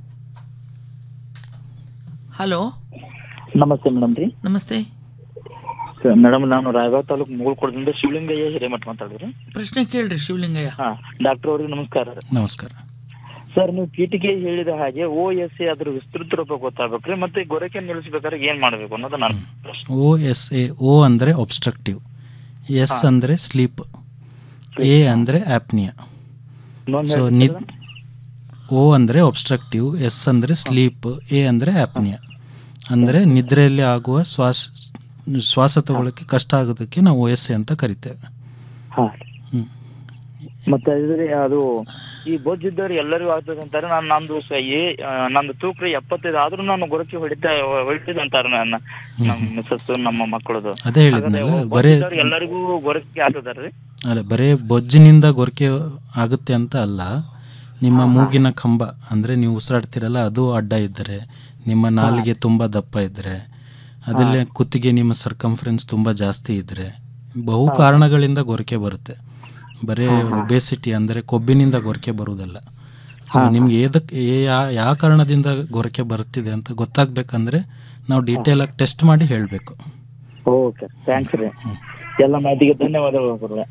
hello ನಮಸ್ತೆ ಮೇಡಮ್ ರೀ ನಮಸ್ತೆ ಮೇಡಮ್ ನಾನು ರಾಯಬಾಗ್ ತಾಲೂಕು ಮುಗುಳ್ಕೊಡದಿಂದ ಶಿವಲಿಂಗಯ್ಯ ಹಿರೇಮಠ ಮಾತಾಡಿದ್ರಿ ಪ್ರಶ್ನೆ ಕೇಳ್ರಿ ಶಿವಲಿಂಗಯ್ಯ ಹಾ ಡಾಕ್ಟರ್ ಅವ್ರಿಗೆ ನಮಸ್ಕಾರ ನಮಸ್ಕಾರ ಸರ್ ನೀವು ಕೀಟಿಗೆ ಹೇಳಿದ ಹಾಗೆ ಓ ಎಸ್ ಎ ಅದ್ರ ವಿಸ್ತೃತ ರೂಪ ಗೊತ್ತಾಗ್ಬೇಕ್ರಿ ಮತ್ತೆ ಗೊರಕೆ ನಿಲ್ಲಿಸ್ಬೇಕಾದ್ರೆ ಏನ್ ಮಾಡ್ಬೇಕು ಅನ್ನೋದು ನಾನು ಓ ಎಸ್ ಎ ಓ ಅಂದರೆ ಒಬ್ಸ್ಟ್ರಕ್ಟಿವ್ ಎಸ್ ಅಂದರೆ ಸ್ಲೀಪ್ ಎ ಅಂದರೆ ಆಪ್ನಿಯಾ ಇನ್ನೊಂದ್ ಸೊ ಹೇಳ್ತೀರಾ? ನಿದ್ ಓ ಅಂದರೆ ಒಬ್ಸ್ಟ್ರಕ್ಟಿವ್ ಎಸ್ ಅಂದರೆ ಸ್ಲೀಪ್ ಎ ಅಂದರೆ ಆಪ್ನಿಯಾ ಅಂದರೆ ನಿದ್ರೆಯಲ್ಲಿ ಆಗುವ ಶ್ವಾಸ ಶ್ವಾಸ ತಗೊಳ್ಳೋಕ್ಕೆ ಕಷ್ಟ ಆಗೋದಕ್ಕೆ ನಾವು ಓ ಎಸ್ ಎ ಅಂತ ಕರಿತೇವೆ ಹಾ ಮತ್ತೆ ಇದ್ರಿ ಅದು ಈ ಬೊಜ್ಜಿದ್ದವ್ರು ಎಲ್ಲರಿಗೂ ಆಗ್ತದೆ ಅಂತಾರೆ ನಾನು ನಂದು ಸ- ಏ ಆ, ನಂದು ತೂಕ ರೀ ಎಪ್ಪತ್ತೈದು ಆದ್ರೂ ನಾನು ಗೊರಕೆ ಹೊಡಿತಾ ಹೊಡಿತಿದ್ದೆ ಅಂತಾರೆ ನನ್ನ ನಮ್ಮ ಮಿಸಸ್ ನಮ್ಮ ಮಕ್ಕಳದು ಅದೇ ಹೇಳಿದ್ನಲ್ಲ, ಬರೇ- ಎಲ್ಲರಿಗೂ ಗೊರಕೆ ಆಗ್ತದಾರ್ರಿ ಅಲ್ಲ ಬರೇ ಬೊಜ್ಜಿನಿಂದ ಗೊರಕೆ ಆಗುತ್ತೆ ಅಂತ ಅಲ್ಲ ನಿಮ್ಮ ಮೂಗಿನ ಕಂಬ ಅಂದರೆ ನೀವು ಉಸಿರಾಡ್ತಿರಲ್ಲ ಅದು ಅಡ್ಡ ಇದ್ದರೆ ನಿಮ್ಮ ನಾಲಿಗೆ ತುಂಬ ದಪ್ಪ ಇದ್ದರೆ ಅದಲ್ಲೇ ಕುತ್ತಿಗೆ ನಿಮ್ಮ ಸರ್ಕಂಫರೆನ್ಸ್ ತುಂಬ ಜಾಸ್ತಿ ಇದ್ದರೆ ಬಹು ಕಾರಣಗಳಿಂದ ಗೊರಕೆ ಬರುತ್ತೆ ಬರೇ ಒಬೇಸಿಟಿ ಅಂದರೆ ಕೊಬ್ಬಿನಿಂದ ಗೊರಕೆ ಬರುವುದಲ್ಲ ಸೊ ನಿಮ್ಗೆ ಏದಕ್ಕೆ ಯಾವ ಕಾರಣದಿಂದ ಗೊರಕೆ ಬರುತ್ತಿದೆ ಅಂತ ಗೊತ್ತಾಗ್ಬೇಕಂದ್ರೆ ನಾವು ಡೀಟೇಲ್ ಆಗಿ ಟೆಸ್ಟ್ ಮಾಡಿ ಹೇಳಬೇಕು ಓಕೆ ಥ್ಯಾಂಕ್ಸ್ ರೀ ಎಲ್ಲ ಮಾತಿಗೆ ಧನ್ಯವಾದಗಳು ಗುರುವೆ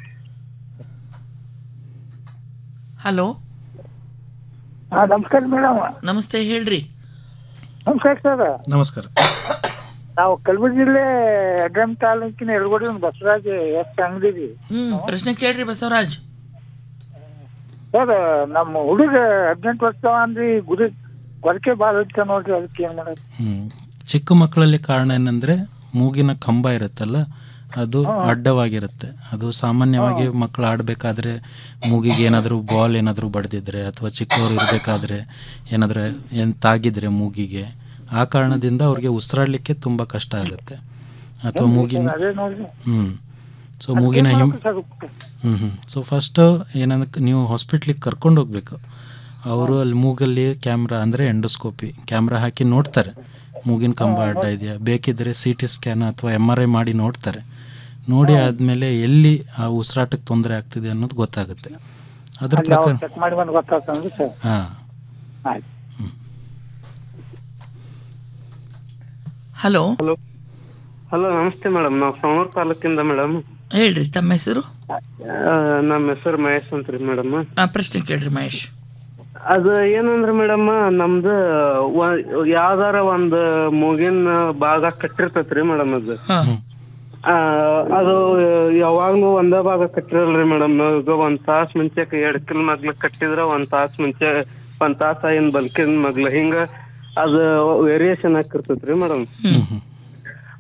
ಹಲೋ ಹಾ ನಮಸ್ಕಾರ ಮೇಡಮ್ ನಮಸ್ತೆ ಹೇಳ್ರಿ ನಮಸ್ಕಾರ ಸರ್ ನಮಸ್ಕಾರ ನಾವು ಕಲಬುರಗಿ ಜಿಲ್ಲೆ ಅಡ್ರಮ್ ತಾಲೂಕಿನ ಎಡಗೋಡಿ ಒಂದು ಬಸವರಾಜ್ ಎಸ್ ಅಂಗಡಿ ಹ್ಮ್ ಪ್ರಶ್ನೆ ಕೇಳ್ರಿ ಬಸವರಾಜ್ ಸರ್ ನಮ್ಮ ಹುಡುಗ ಹದಿನೆಂಟು ವರ್ಷ ಅಂದ್ರಿ ಗುರಿ ಗೊರಕೆ ಭಾಳ ಇರ್ತ ನೋಡ್ರಿ ಅದಕ್ಕೆ ಏನ್ ಮಾಡೋದು ಹ್ಮ್. ಚಿಕ್ಕ ಮಕ್ಕಳಲ್ಲಿ ಕಾರಣ ಏನಂದ್ರೆ ಮೂಗಿನ ಕಂಬ ಇರುತ್ತಲ್ಲ ಅದು ಅಡ್ಡವಾಗಿರುತ್ತೆ ಅದು ಸಾಮಾನ್ಯವಾಗಿ ಮಕ್ಕಳು ಆಡಬೇಕಾದ್ರೆ ಮೂಗಿಗೆ ಏನಾದರೂ ಬಾಲ್ ಏನಾದರೂ ಬಡ್ದಿದ್ರೆ ಅಥವಾ ಚಿಕ್ಕವರು ಇರಬೇಕಾದ್ರೆ ಏನಾದರೂ ಏನು ತಾಗಿದ್ರೆ ಮೂಗಿಗೆ ಆ ಕಾರಣದಿಂದ ಅವ್ರಿಗೆ ಉಸಿರಾಡಲಿಕ್ಕೆ ತುಂಬ ಕಷ್ಟ ಆಗುತ್ತೆ ಅಥವಾ ಮೂಗಿನ ಅದೇ ನೋಡ್ರಿ ಹ್ಞೂ ಸೊ ಮೂಗಿನ ಹಿಮ್ ಹ್ಞೂ ಹ್ಞೂ ಸೊ ಫಸ್ಟು ಏನಂದ್ರೆ ನೀವು ಹಾಸ್ಪಿಟ್ಲಿಗೆ ಕರ್ಕೊಂಡು ಹೋಗ್ಬೇಕು ಅವರು ಅಲ್ಲಿ ಮೂಗಲ್ಲಿ ಕ್ಯಾಮ್ರಾ ಅಂದರೆ ಎಂಡೋಸ್ಕೋಪಿ ಕ್ಯಾಮ್ರಾ ಹಾಕಿ ನೋಡ್ತಾರೆ ಮೂಗಿನ ಕಂಬ ಅಡ್ಡ ಇದೆಯಾ ಬೇಕಿದ್ದರೆ ಸಿ ಟಿ ಸ್ಕ್ಯಾನ್ ಅಥವಾ ಎಮ್ ಆರ್ ಐ ಮಾಡಿ ನೋಡ್ತಾರೆ ನೋಡಿ ಆದಮೇಲೆ ಎಲ್ಲಿ ಆ ಉಸಿರಾಟಕ್ಕೆ ತೊಂದರೆ ಆಗ್ತಿದೆ ಅನ್ನೋದು ಗೊತ್ತಾಗುತ್ತೆ ಅದ್ರ ಪ್ರಕಾರ ಚೆಕ್ ಮಾಡಿ ಬಂದು ಗೊತ್ತಾಗ್ತಂದ್ರಿ ಸರ್ ಹಾಂ ಆಯ್ತು ಹಲೋ ಹಲೋ ಹಲೋ ನಮಸ್ತೆ ಮೇಡಮ್ ನಾವು ಸೋಮವಾರ ತಾಲೂಕಿಂದ ಮೇಡಮ್ ಹೇಳ್ರಿ ತಮ್ಮ ಹೆಸರು ನಮ್ಮ ಹೆಸರು ಮಹೇಶ್ ಅಂತ ರೀ ಮೇಡಮ್ ಆ ಪ್ರಶ್ನೆ ಕೇಳ್ರಿ ಮಹೇಶ್ ಅದು ಏನಂದ್ರೆ ಮೇಡಮ್ ನಮ್ದು ವ- ಯಾವ್ದಾರ ಒಂದ್ ಮೂಗಿನ ಭಾಗ ಕಟ್ಟಿರ್ತೈತ್ರಿ ಮೇಡಮ್ ಅದು ಆ, ಅದು ಯಾವಾಗ್ಲೂ ಒಂದೇ ಭಾಗ ಕಟ್ಟಿರಲ್ರಿ ಮೇಡಮ್ ಈಗ ಒಂದ್ ತಾಸ್ ಮುಂಚೆ ಎಡಕಿಲ್ ಮಗ್ಲ ಕಟ್ಟಿದ್ರ ಒಂದ್ ತಾಸ್ ಮುಂಚೆ ಒಂದ್ ತಾಸ ಏನ್ ಬಲ್ಕಿನ ಮಗ್ಲ ಹಿಂಗ ಅದು ವೇರಿಯೇಷನ್ ಆಗಿರ್ತೈತ್ರಿ ಮೇಡಮ್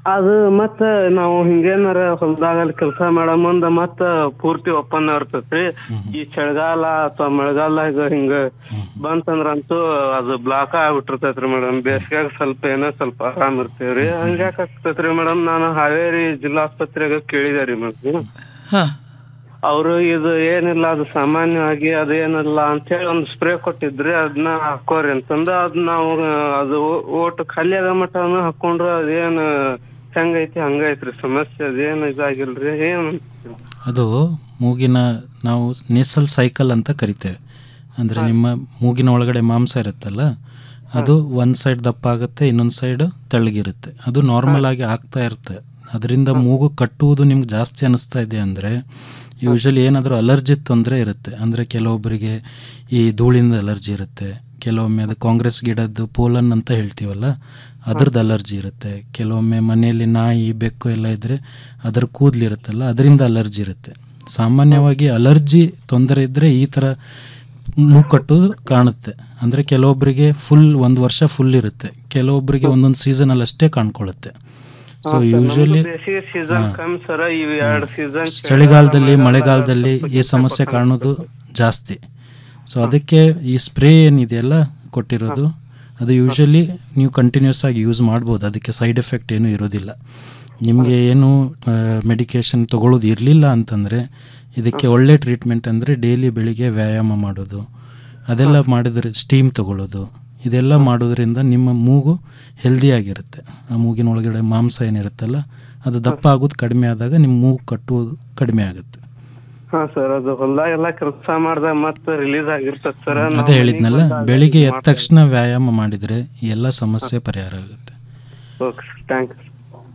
ಅದು ಮತ್ತ ನಾವು ಹಿಂಗೇನಾರ ಹೊಲ್ದಾಗ ಕೆಲಸ ಮಾಡೋ ಮುಂದ ಮತ್ತ ಪೂರ್ತಿ ಒಪ್ಪಂದ ಇರ್ತೈತ್ರಿ ಈ ಚಳಿಗಾಲ ಅಥವಾ ಮಳೆಗಾಲದಾಗ ಹಿಂಗ ಬಂತಂದ್ರ ಅಂತೂ ಅದು ಬ್ಲಾಕ್ ಆಗ್ಬಿಟ್ಟಿರ್ತೈತ್ರಿ ಮೇಡಮ್ ಬೇಸಿಗೆಯಾಗ ಸ್ವಲ್ಪ ಏನೋ ಸ್ವಲ್ಪ ಆರಾಮ್ ಇರ್ತೇವ್ರಿ ಹಂಗ್ಯಾಕ್ ಆಗ್ತೈತ್ರಿ ಮೇಡಮ್ ನಾನು ಹಾವೇರಿ ಜಿಲ್ಲಾಸ್ಪತ್ರೆಗೆ ಕೇಳಿದೆ ರೀ ಮೇಡಮ್ ಅವರು ಇದು ಏನಿಲ್ಲ ಅದು ಸಾಮಾನ್ಯವಾಗಿ ಅದೇನಿಲ್ಲ ಅಂತೇಳಿ ಒಂದು ಸ್ಪ್ರೇ ಕೊಟ್ಟಿದ್ರಿ ಅದನ್ನ ಹಾಕೋರಿ ಅಂತಂದ ಅದ್ ನಾವು ಅದು ಓಟ್ ಖಾಲಿ ಆಗ ಮಟನು ಹಾಕೊಂಡ್ರ ಅದೇನ್ ಹೆಂಗೈತಿ ಹಂಗೈತ್ರಿ ಸಮಸ್ಯೆ ಅದೇನ್ ಇದಾಗಿಲ್ರಿ ಏನ್ ಅದು ಮೂಗಿನ ನಾವು ನೇಸಲ್ ಸೈಕಲ್ ಅಂತ ಕರಿತೇವೆ ಅಂದರೆ ನಿಮ್ಮ ಮೂಗಿನ ಒಳಗಡೆ ಮಾಂಸ ಇರುತ್ತಲ್ಲ ಅದು ಒಂದು ಸೈಡ್ ದಪ್ಪ ಆಗುತ್ತೆ ಇನ್ನೊಂದು ಸೈಡ್ ತೆಳ್ಳಗಿರುತ್ತೆ ಅದು ನಾರ್ಮಲ್ ಆಗಿ ಆಗ್ತಾ ಇರುತ್ತೆ ಅದರಿಂದ ಮೂಗು ಕಟ್ಟುವುದು ನಿಮ್ಗೆ ಜಾಸ್ತಿ ಅನ್ನಿಸ್ತಾ ಇದೆ ಅಂದರೆ ಯೂಶಲಿ ಏನಾದರೂ ಅಲರ್ಜಿ ತೊಂದರೆ ಇರುತ್ತೆ ಅಂದರೆ ಕೆಲವೊಬ್ಬರಿಗೆ ಈ ಧೂಳಿಂದ ಅಲರ್ಜಿ ಇರುತ್ತೆ ಕೆಲವೊಮ್ಮೆ ಅದು ಕಾಂಗ್ರೆಸ್ ಗಿಡದ್ದು ಪೋಲನ್ ಅಂತ ಹೇಳ್ತೀವಲ್ಲ ಅದ್ರದ್ದು ಅಲರ್ಜಿ ಇರುತ್ತೆ ಕೆಲವೊಮ್ಮೆ ಮನೆಯಲ್ಲಿ ನಾಯಿ ಬೆಕ್ಕು ಎಲ್ಲ ಇದ್ದರೆ ಅದರ ಕೂದಲಿರುತ್ತಲ್ಲ ಅದರಿಂದ ಅಲರ್ಜಿ ಇರುತ್ತೆ ಸಾಮಾನ್ಯವಾಗಿ ಅಲರ್ಜಿ ತೊಂದರೆ ಇದ್ದರೆ ಈ ಥರ ಮೂಗು ಕಟ್ಟೋದು ಕಾಣುತ್ತೆ ಅಂದರೆ ಕೆಲವೊಬ್ಬರಿಗೆ ಫುಲ್ ಒಂದು ವರ್ಷ ಫುಲ್ ಇರುತ್ತೆ ಕೆಲವೊಬ್ಬರಿಗೆ ಒಂದೊಂದು ಸೀಸನಲ್ಲಿ ಅಷ್ಟೇ ಕಾಣ್ಕೊಳ್ಳುತ್ತೆ ಸೊ ಯೂಶಲಿ ಬೇಸಿಗೆ ಸೀಸನ್ ಕಮ್ಮಿ ಸರ ಇವ್ ಎರಡ್ ಸೀಸನ್ ಚಳಿಗಾಲದಲ್ಲಿ ಮಳೆಗಾಲದಲ್ಲಿ ಈ ಸಮಸ್ಯೆ ಕಾಣೋದು ಜಾಸ್ತಿ ಸೊ ಅದಕ್ಕೆ ಈ ಸ್ಪ್ರೇ ಏನಿದೆಯಲ್ಲ ಕೊಟ್ಟಿರೋದು ಅದು ಯೂಶಲಿ ನೀವು ಕಂಟಿನ್ಯೂಸ್ ಆಗಿ ಯೂಸ್ ಮಾಡ್ಬೋದು ಅದಕ್ಕೆ ಸೈಡ್ ಎಫೆಕ್ಟ್ ಏನೂ ಇರೋದಿಲ್ಲ ನಿಮಗೆ ಏನು ಮೆಡಿಕೇಷನ್ ತೊಗೊಳ್ಳೋದು ಇರಲಿಲ್ಲ ಅಂತಂದರೆ ಇದಕ್ಕೆ ಒಳ್ಳೆ ಟ್ರೀಟ್ಮೆಂಟ್ ಅಂದರೆ ಡೈಲಿ ಬೆಳಿಗ್ಗೆ ವ್ಯಾಯಾಮ ಮಾಡೋದು ಅದೆಲ್ಲ ಮಾಡಿದ್ರೆ ಸ್ಟೀಮ್ ತಗೊಳ್ಳೋದು ಇದೆಲ್ಲ ಮಾಡೋದ್ರಿಂದ ನಿಮ್ಮ ಮೂಗು ಹೆಲ್ದಿಯಾಗಿರುತ್ತೆ ಆ ಮೂಗಿನ ಒಳಗಡೆ ಮಾಂಸ ಏನಿರುತ್ತಲ್ಲ ಅದು ದಪ್ಪ ಆಗೋದು ಕಡಿಮೆ ಆದಾಗ ನಿಮ್ಮ ಮೂಗು ಕಟ್ಟುವುದು ಕಡಿಮೆ ಆಗುತ್ತೆ ಹಾ ಸರ್ ಅದು ಹೊಲ್ದಾಗೆಲ್ಲ ಕೆಲಸ ಮಾಡ್ದಾಗ ಮತ್ತೆ ರಿಲೀಸ್ ಆಗಿರ್ತದ ಸರ್ ಅದೇ ಹೇಳಿದ್ನಲ್ಲ ಬೆಳಿಗ್ಗೆ ಎದ್ದ ತಕ್ಷಣ ವ್ಯಾಯಾಮ ಮಾಡಿದರೆ ಈ ಎಲ್ಲ ಸಮಸ್ಯೆ ಪರಿಹಾರ ಆಗುತ್ತೆ okay thank you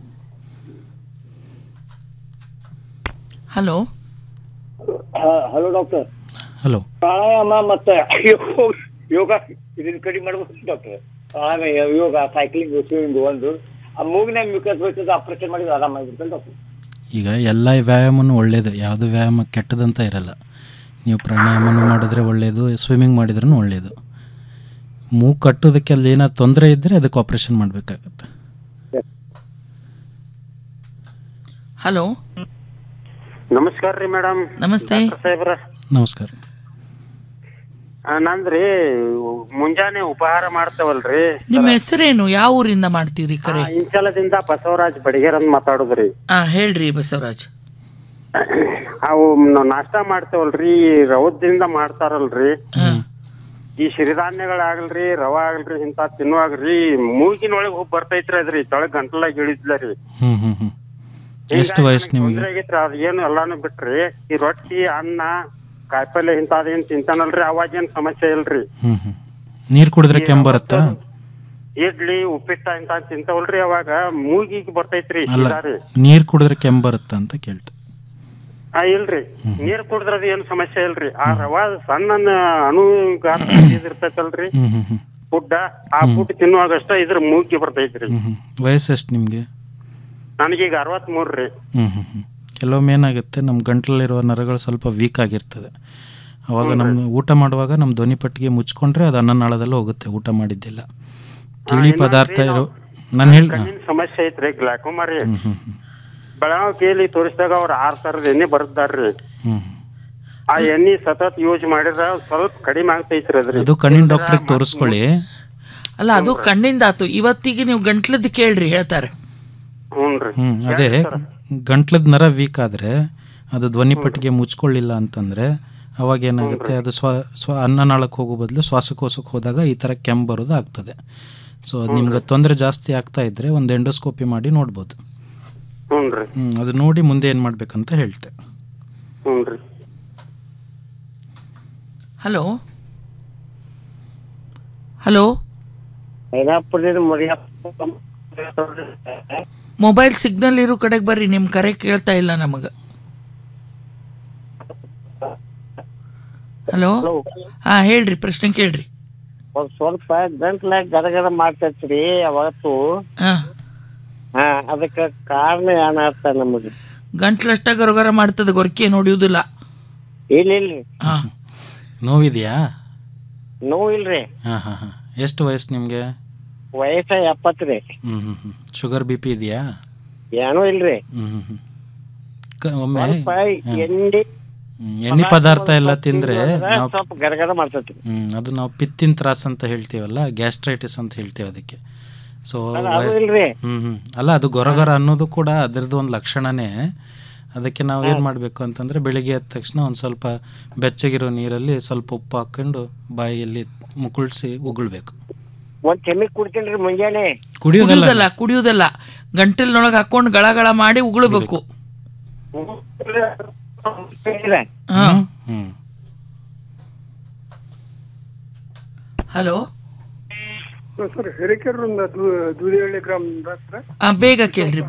hello hello doctor hello pranayama ಮತ್ತೆ ಯೋಗ ಯೋಗ ಇದನ್ನ ಕಡಿಮೆ ಮಾಡ್ಬೇಕು doctor pranayama yoga cycling swimming ಒಂದು ಆ ಮೂಗಿನ ಮ್ಯೂಕಸ್ ಬರ್ತದೆ ಆಪರೇಷನ್ ಮಾಡಿದ್ರೆ ಆರಾಮಾಗಿರ್ತದೆ ಡಾಕ್ಟರ್ ಈಗ ಎಲ್ಲ ವ್ಯಾಯಾಮನೂ ಒಳ್ಳೆಯದು ಯಾವುದು ವ್ಯಾಯಾಮ ಕೆಟ್ಟದಂತ ಇರಲ್ಲ ನೀವು ಪ್ರಾಣಾಯಾಮನೂ ಮಾಡಿದ್ರೆ ಒಳ್ಳೆಯದು ಸ್ವಿಮ್ಮಿಂಗ್ ಮಾಡಿದ್ರೂ ಒಳ್ಳೆಯದು ಮೂಗು ಕಟ್ಟೋದಕ್ಕೆ ಅಲ್ಲಿ ಏನಾದ್ರು ತೊಂದರೆ ಇದ್ದರೆ ಅದಕ್ಕೆ ಆಪ್ರೇಷನ್ ಮಾಡಬೇಕಾಗತ್ತೆ ಹಲೋ ನಮಸ್ಕಾರ ರೀ ಮೇಡಮ್ ನಮಸ್ತೆ ಸಾಹೇಬ್ರ ನಮಸ್ಕಾರ ನಂದ್ರಿ ಮುಂಜಾನೆ ಉಪಹಾರ ಮಾಡ್ತೇವಲ್ರಿ ನಿಮ್ಮ ಹೆಸರೇನು ಯಾವ ಊರಿಂದ ಮಾಡ್ತೀರಿ ಕರೆ ಆ, ಇಂಚಲದಿಂದ ಬಸವರಾಜ್ ಬಡಿಗೇರ್ ಅಂತ ಮಾತಾಡುದ್ರಿ ಹಾ ಹೇಳ್ರಿ ಬಸವರಾಜ್ ಅವು ನಾವ್ ನಾಷ್ಟಾ ಮಾಡ್ತೇವಲ್ರಿ ರವದಿಂದ ಮಾಡ್ತಾರಲ್ರಿ ಈ ಸಿರಿಧಾನ್ಯಗಳಾಗಲ್ರಿ ರವ ಆಗಲ್ರಿ ಇಂತ ತಿನ್ನುವಾಗ್ರಿ ಮೂಗಿನೊಳಗ್ ಹೋಗಿ ಬರ್ತೈತ್ರಿ ಅದ್ರಿ ತೊಳಗ್ ಗಂಟಲಾಗ ಇಳಿದ್ಲ ರೀ ಹ್ಞೂ ಹ್ಞೂ ಹ್ಞೂ ಎಷ್ಟು ವಯಸ್ಸು ನಿಮಗೆ ತೊಂದ್ರೆ ಆಗೈತ್ರಿ ಅದ್ ಏನು ಎಲ್ಲಾನು ಬಿಟ್ರಿ ಈ ರೊಟ್ಟಿ ಅನ್ನ ಕಾಯಿಪಲ್ಲೆ ಇಂತಾದೇನ್ ತಿಂತಾನಲ್ರಿ ಅವಾಗೇನ್ ಸಮಸ್ಯೆ ಇಲ್ರಿ ಹ್ಞೂ ಹ್ಞೂ ನೀರು ಕುಡಿದ್ರೆ ಕೆಮ್ಮು ಬರುತ್ತಾ ಇಡ್ಲಿ ಉಪ್ಪಿಟ್ಟ ಇಂತ ತಿಂತಾವಲ್ರಿ ಅವಾಗ ಮೂಗಿಗೆ ಬರ್ತೈತ್ರಿ ಅಲ್ಲ ಸೀದಾ ರೀ ನೀರು ಕುಡಿದ್ರೆ ಕೆಮ್ಮು ಬರುತ್ತಾ ಅಂತ ಕೇಳ್ತೆ ಆ ಇಲ್ರಿ ನೀರ್ ಕುಡಿದ್ರದ ಏನ್ ಸಮಸ್ಯೆ ಇಲ್ರಿ ಆ ರವಾ ಸಣ್ಣ ಅಣು ಗಾತ್ರ ಇರ್ತೈತಲ್ರಿ ಹ್ಞೂ ಹ್ಞೂ ಹ್ಞೂ ಫುಡ್ ಆ ಫುಡ್ ತಿನ್ನುವಾಗ ಅಷ್ಟ ಇದ್ರ ಮೂಗಿಗೆ ಬರ್ತೈತ್ರಿ ಹ್ಞೂ ಹ್ಞೂ ವಯಸ್ಸು ಎಷ್ಟು ನಿಮಗೆ ನನಗೀಗ ಅರವತ್ತ್ ರೀ ಹ್ಞೂ ಹ್ಞೂ ಹ್ಞೂ ಕೆಲವೊಮ್ಮೆ ಏನಾಗುತ್ತೆ ನಮ್ಮ ಗಂಟಲಲ್ಲಿರುವ ನರಗಳು ಸ್ವಲ್ಪ ವೀಕ್ ಆಗಿರ್ತದೆ ಅವಾಗ ನಮ್ಮ ಊಟ ಮಾಡುವಾಗ ನಮ್ಮ ಧ್ವನಿ ಪಟ್ಟಿಗೆ ಮುಚ್ಕೊಂಡ್ರೆ ಅದು ಅನ್ನನಾಳದಲ್ಲಿ ಹೋಗುತ್ತೆ ಊಟ ಮಾಡಿದ್ದಿಲ್ಲ ತಿಳಿ ಪದಾರ್ಥ ಇರೋ ನಾನು ಹೇಳಿ ಕಣ್ಣಿನ ಸಮಸ್ಯೆ ಐತ್ರಿ ಗ್ಲಾಕೋಮಾ ರೀ ಹ್ಞೂ ಹ್ಞೂ ಹ್ಞೂ ಬೆಳಗಾವಿಯಲ್ಲಿ ತೋರಿಸಿದಾಗ ಅವ್ರ ಆರ್ ತರದ ಎಣ್ಣೆ ಬರ್ದಾರ್ರಿ ಹ್ಞೂ ಆ ಎಣ್ಣೆ ಸತತ್ ಯೂಸ್ ಮಾಡಿದ್ರ ಸ್ವಲ್ಪ ಕಡಿಮೆ ಆಗ್ತೈತ್ರಿ ಅದ್ರಿ ಅದು ಕಣ್ಣಿನ ಡಾಕ್ಟ್ರಿಗೆ ತೋರಿಸ್ಕೊಳ್ಳಿ ಅಲ್ಲ ಅದು ಕಣ್ಣಿಂದಾತು ಇವತ್ತಿಗೆ ನೀವು ಗಂಟ್ಲದ್ದು ಕೇಳ್ರಿ ಹೇಳ್ತಾರೆ ಹ್ಞೂನ್ರಿ ಹ್ಞೂ ಅದೇ ಗಂಟ್ಲದ ನರ ವೀಕ್ ಆದರೆ ಅದು ಧ್ವನಿ ಪಟ್ಟಿಗೆ ಮುಚ್ಕೊಳ್ಳಿಲ್ಲ ಅಂತಂದರೆ ಅವಾಗ ಏನಾಗುತ್ತೆ ಅದು ಸ್ವ ಸ್ವ ಅನ್ನನಾಳಕ್ಕೆ ಹೋಗೋ ಬದಲು ಶ್ವಾಸಕೋಶಕ್ಕೆ ಹೋದಾಗ ಈ ಥರ ಕೆಮ್ಮು ಬರೋದು ಆಗ್ತದೆ ಸೊ ಅದು ನಿಮ್ಗೆ ತೊಂದರೆ ಜಾಸ್ತಿ ಆಗ್ತಾ ಇದ್ದರೆ ಒಂದು ಎಂಡೋಸ್ಕೋಪಿ ಮಾಡಿ ನೋಡ್ಬೋದು ಹ್ಞೂನ್ರಿ ಹ್ಞೂ ಅದು ನೋಡಿ ಮುಂದೆ ಏನು ಮಾಡ್ಬೇಕಂತ ಹೇಳ್ತೆ ಹ್ಞೂನ್ರಿ ಹಲೋ ಹಲೋ ಮೊಬೈಲ್ ಸಿಗ್ನಲ್ ಇರೋ ಕಡೆಗೆ ಬರ್ರಿ ನಿಮ್ಮ ಕರೆ ಕೇಳ್ತಾ ಇಲ್ಲ ನಮಗೆ ಹಲೋ ಹಾ ಹೇಳ್ರಿ ಪ್ರಶ್ನೆ ಕೇಳ್ರಿ ಒಂದ್ ಸ್ವಲ್ಪ ಗಂಟ್ಲಾಗ ಗದಗದ ಮಾಡ್ತೈತ್ರಿ ಅವತ್ತು ಹಾ ಹಾ ಅದಕ್ಕ ಕಾರಣ ಏನಾಗ್ತ ನಮಗೆ ಗಂಟ್ಲಷ್ಟ ಗರಗರ ಮಾಡ್ತದೆ ಗೊರಕೆ ನೋಡಿಯುವುದಿಲ್ಲ ಇಲ್ಲ ಇಲ್ರಿ ಹಾ ನೋವಿದೆಯಾ ನೋವು ಇಲ್ರಿ ಹಾಂ ಹಾಂ ಹಾಂ ಎಷ್ಟು ವಯಸ್ಸು ನಿಮಗೆ ವಯಸ್ಸ ಎಪ್ಪತ್ತ್ರಿ ಹ್ಞೂ ಹ್ಞೂ ಹ್ಞೂ ಶುಗರ್ ಬಿ ಪಿ ಇದೆಯಾ ಏನೂ ಇಲ್ರಿ ಹ್ಮ್ ಹ್ಮ್ ಹ್ಮ್. ಕ- ಒಮ್ಮೆ ಸ್ವಲ್ಪ ಹ್ಮ್. ಎಣ್ಣೆ ಹ್ಮ್, ಎಣ್ಣೆ ಪದಾರ್ಥ ಎಲ್ಲ ತಿಂದ್ರೆ ನಾವು ಸ್ವಲ್ಪ ಗರಗರ ಮಾಡ್ತೈತಿ ಹ್ಮ್ ಅದು ನಾವು ಪಿತ್ತಿನ ತ್ರಾಸ ಅಂತ ಹೇಳ್ತೀವಲ್ಲ ಗ್ಯಾಸ್ಟ್ರೈಟಿಸ್ ಅಂತ ಹೇಳ್ತೀವಿ ಅದಕ್ಕೆ ಸೊ ಅಲ್ಲ, ಅದು ಇಲ್ರಿ. ಹ್ಮ್ ಹ್ಮ್ ಅಲ್ಲ ಅದು ಗೊರಗೊರ ಅನ್ನೋದು ಕೂಡ ಅದರದ್ದು ಒಂದು ಲಕ್ಷಣನೇ ಅದಕ್ಕೆ ನಾವು ಏನು ಮಾಡಬೇಕು ಅಂತಂದ್ರೆ ಬೆಳಿಗ್ಗೆ ಎದ್ದ ತಕ್ಷಣ ಒಂದು ಸ್ವಲ್ಪ ಬೆಚ್ಚಗಿರೋ ನೀರಲ್ಲಿ ಸ್ವಲ್ಪ ಉಪ್ಪು ಹಾಕೊಂಡು ಬಾಯಿಯಲ್ಲಿ ಮುಕುಳ್ಸಿ ಉಗುಳ್ಬೇಕು ಒಂದ್ ಚೆಮ್ಮಿಗ್ ಕುಡ್ತೀನ್ರಿ ಮುಂಜಾನೆ ಕುಡಿಯೋದಲ್ಲ ಕುಡಿಯುವುದಲ್ಲ ಕುಡಿಯುವುದಲ್ಲ ಗಂಟಲಿನೊಳಗೆ ಹಾಕೊಂಡು ಗಳಗಳ ಮಾಡಿ ಉಗುಳಬೇಕು ಹಾ ಹ್ಮ್ ಹಲೋ ಸರ್ ಹಿರೇಕೆರೂರಿಂದ ದೂದಿಹಳ್ಳಿ ಗ್ರಾಮದಿಂದ ಸರ್ ಆ, ಬೇಗ ಕೇಳ್ರಿ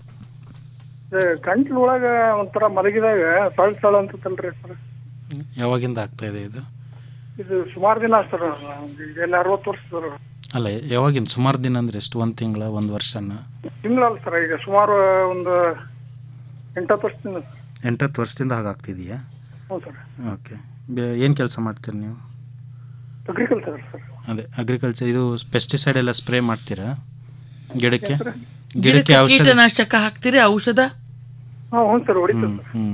ಗಂಟ್ಲ ಒಳಗ ಒಂಥರ ಮಲಗಿದಾಗ ಸಳ್ ಸಳ ಅಂತಲ್ರಿ ಸರ್ ಯಾವಾಗಿಂದ ಆಗ್ತಾ ಇದೆ ಇದು ಇದು ಸುಮಾರು ದಿನ ಸರ್ ಎಲ್ಲ ಅರವತ್ತು ವರ್ಷ ಸರ್ ಅಲ್ಲ ಯಾವಾಗಿಂದ ಸುಮಾರು ದಿನ ಅಂದ್ರೆ ಎಷ್ಟು ಒಂದು ತಿಂಗಳ ಒಂದು ವರ್ಷನ ತಿಂಗಳಲ್ಲ ಸರ್ ಈಗ ಸುಮಾರು ಒಂದು ಎಂಟತ್ತು ವರ್ಷದಿಂದ ಸರ್ ಎಂಟತ್ತು ವರ್ಷದಿಂದ ಹಾಗಾಗ್ತಿದೆಯಾ ಹ್ಞೂ ಸರ್ ಓಕೆ ಏನು ಕೆಲಸ ಮಾಡ್ತೀರಿ ನೀವು ಅಗ್ರಿಕಲ್ಚರ್ ಸರ್ ಅದೇ ಅಗ್ರಿಕಲ್ಚರ್ ಇದು ಪೆಸ್ಟಿಸೈಡ್ ಎಲ್ಲ ಸ್ಪ್ರೇ ಮಾಡ್ತೀರಾ ಗಿಡಕ್ಕೆ ಸರ್? ಗಿಡಕ್ಕೆ ಔಷಧ ಕೀಟನಾಶಕ ಹಾಕ್ತೀರಿ ಔಷಧ ಹಾಂ ಹ್ಞೂ ಸರ್ ಹೊಡಿತೀವಿ ಹ್ಮ್ ಹ್ಮ್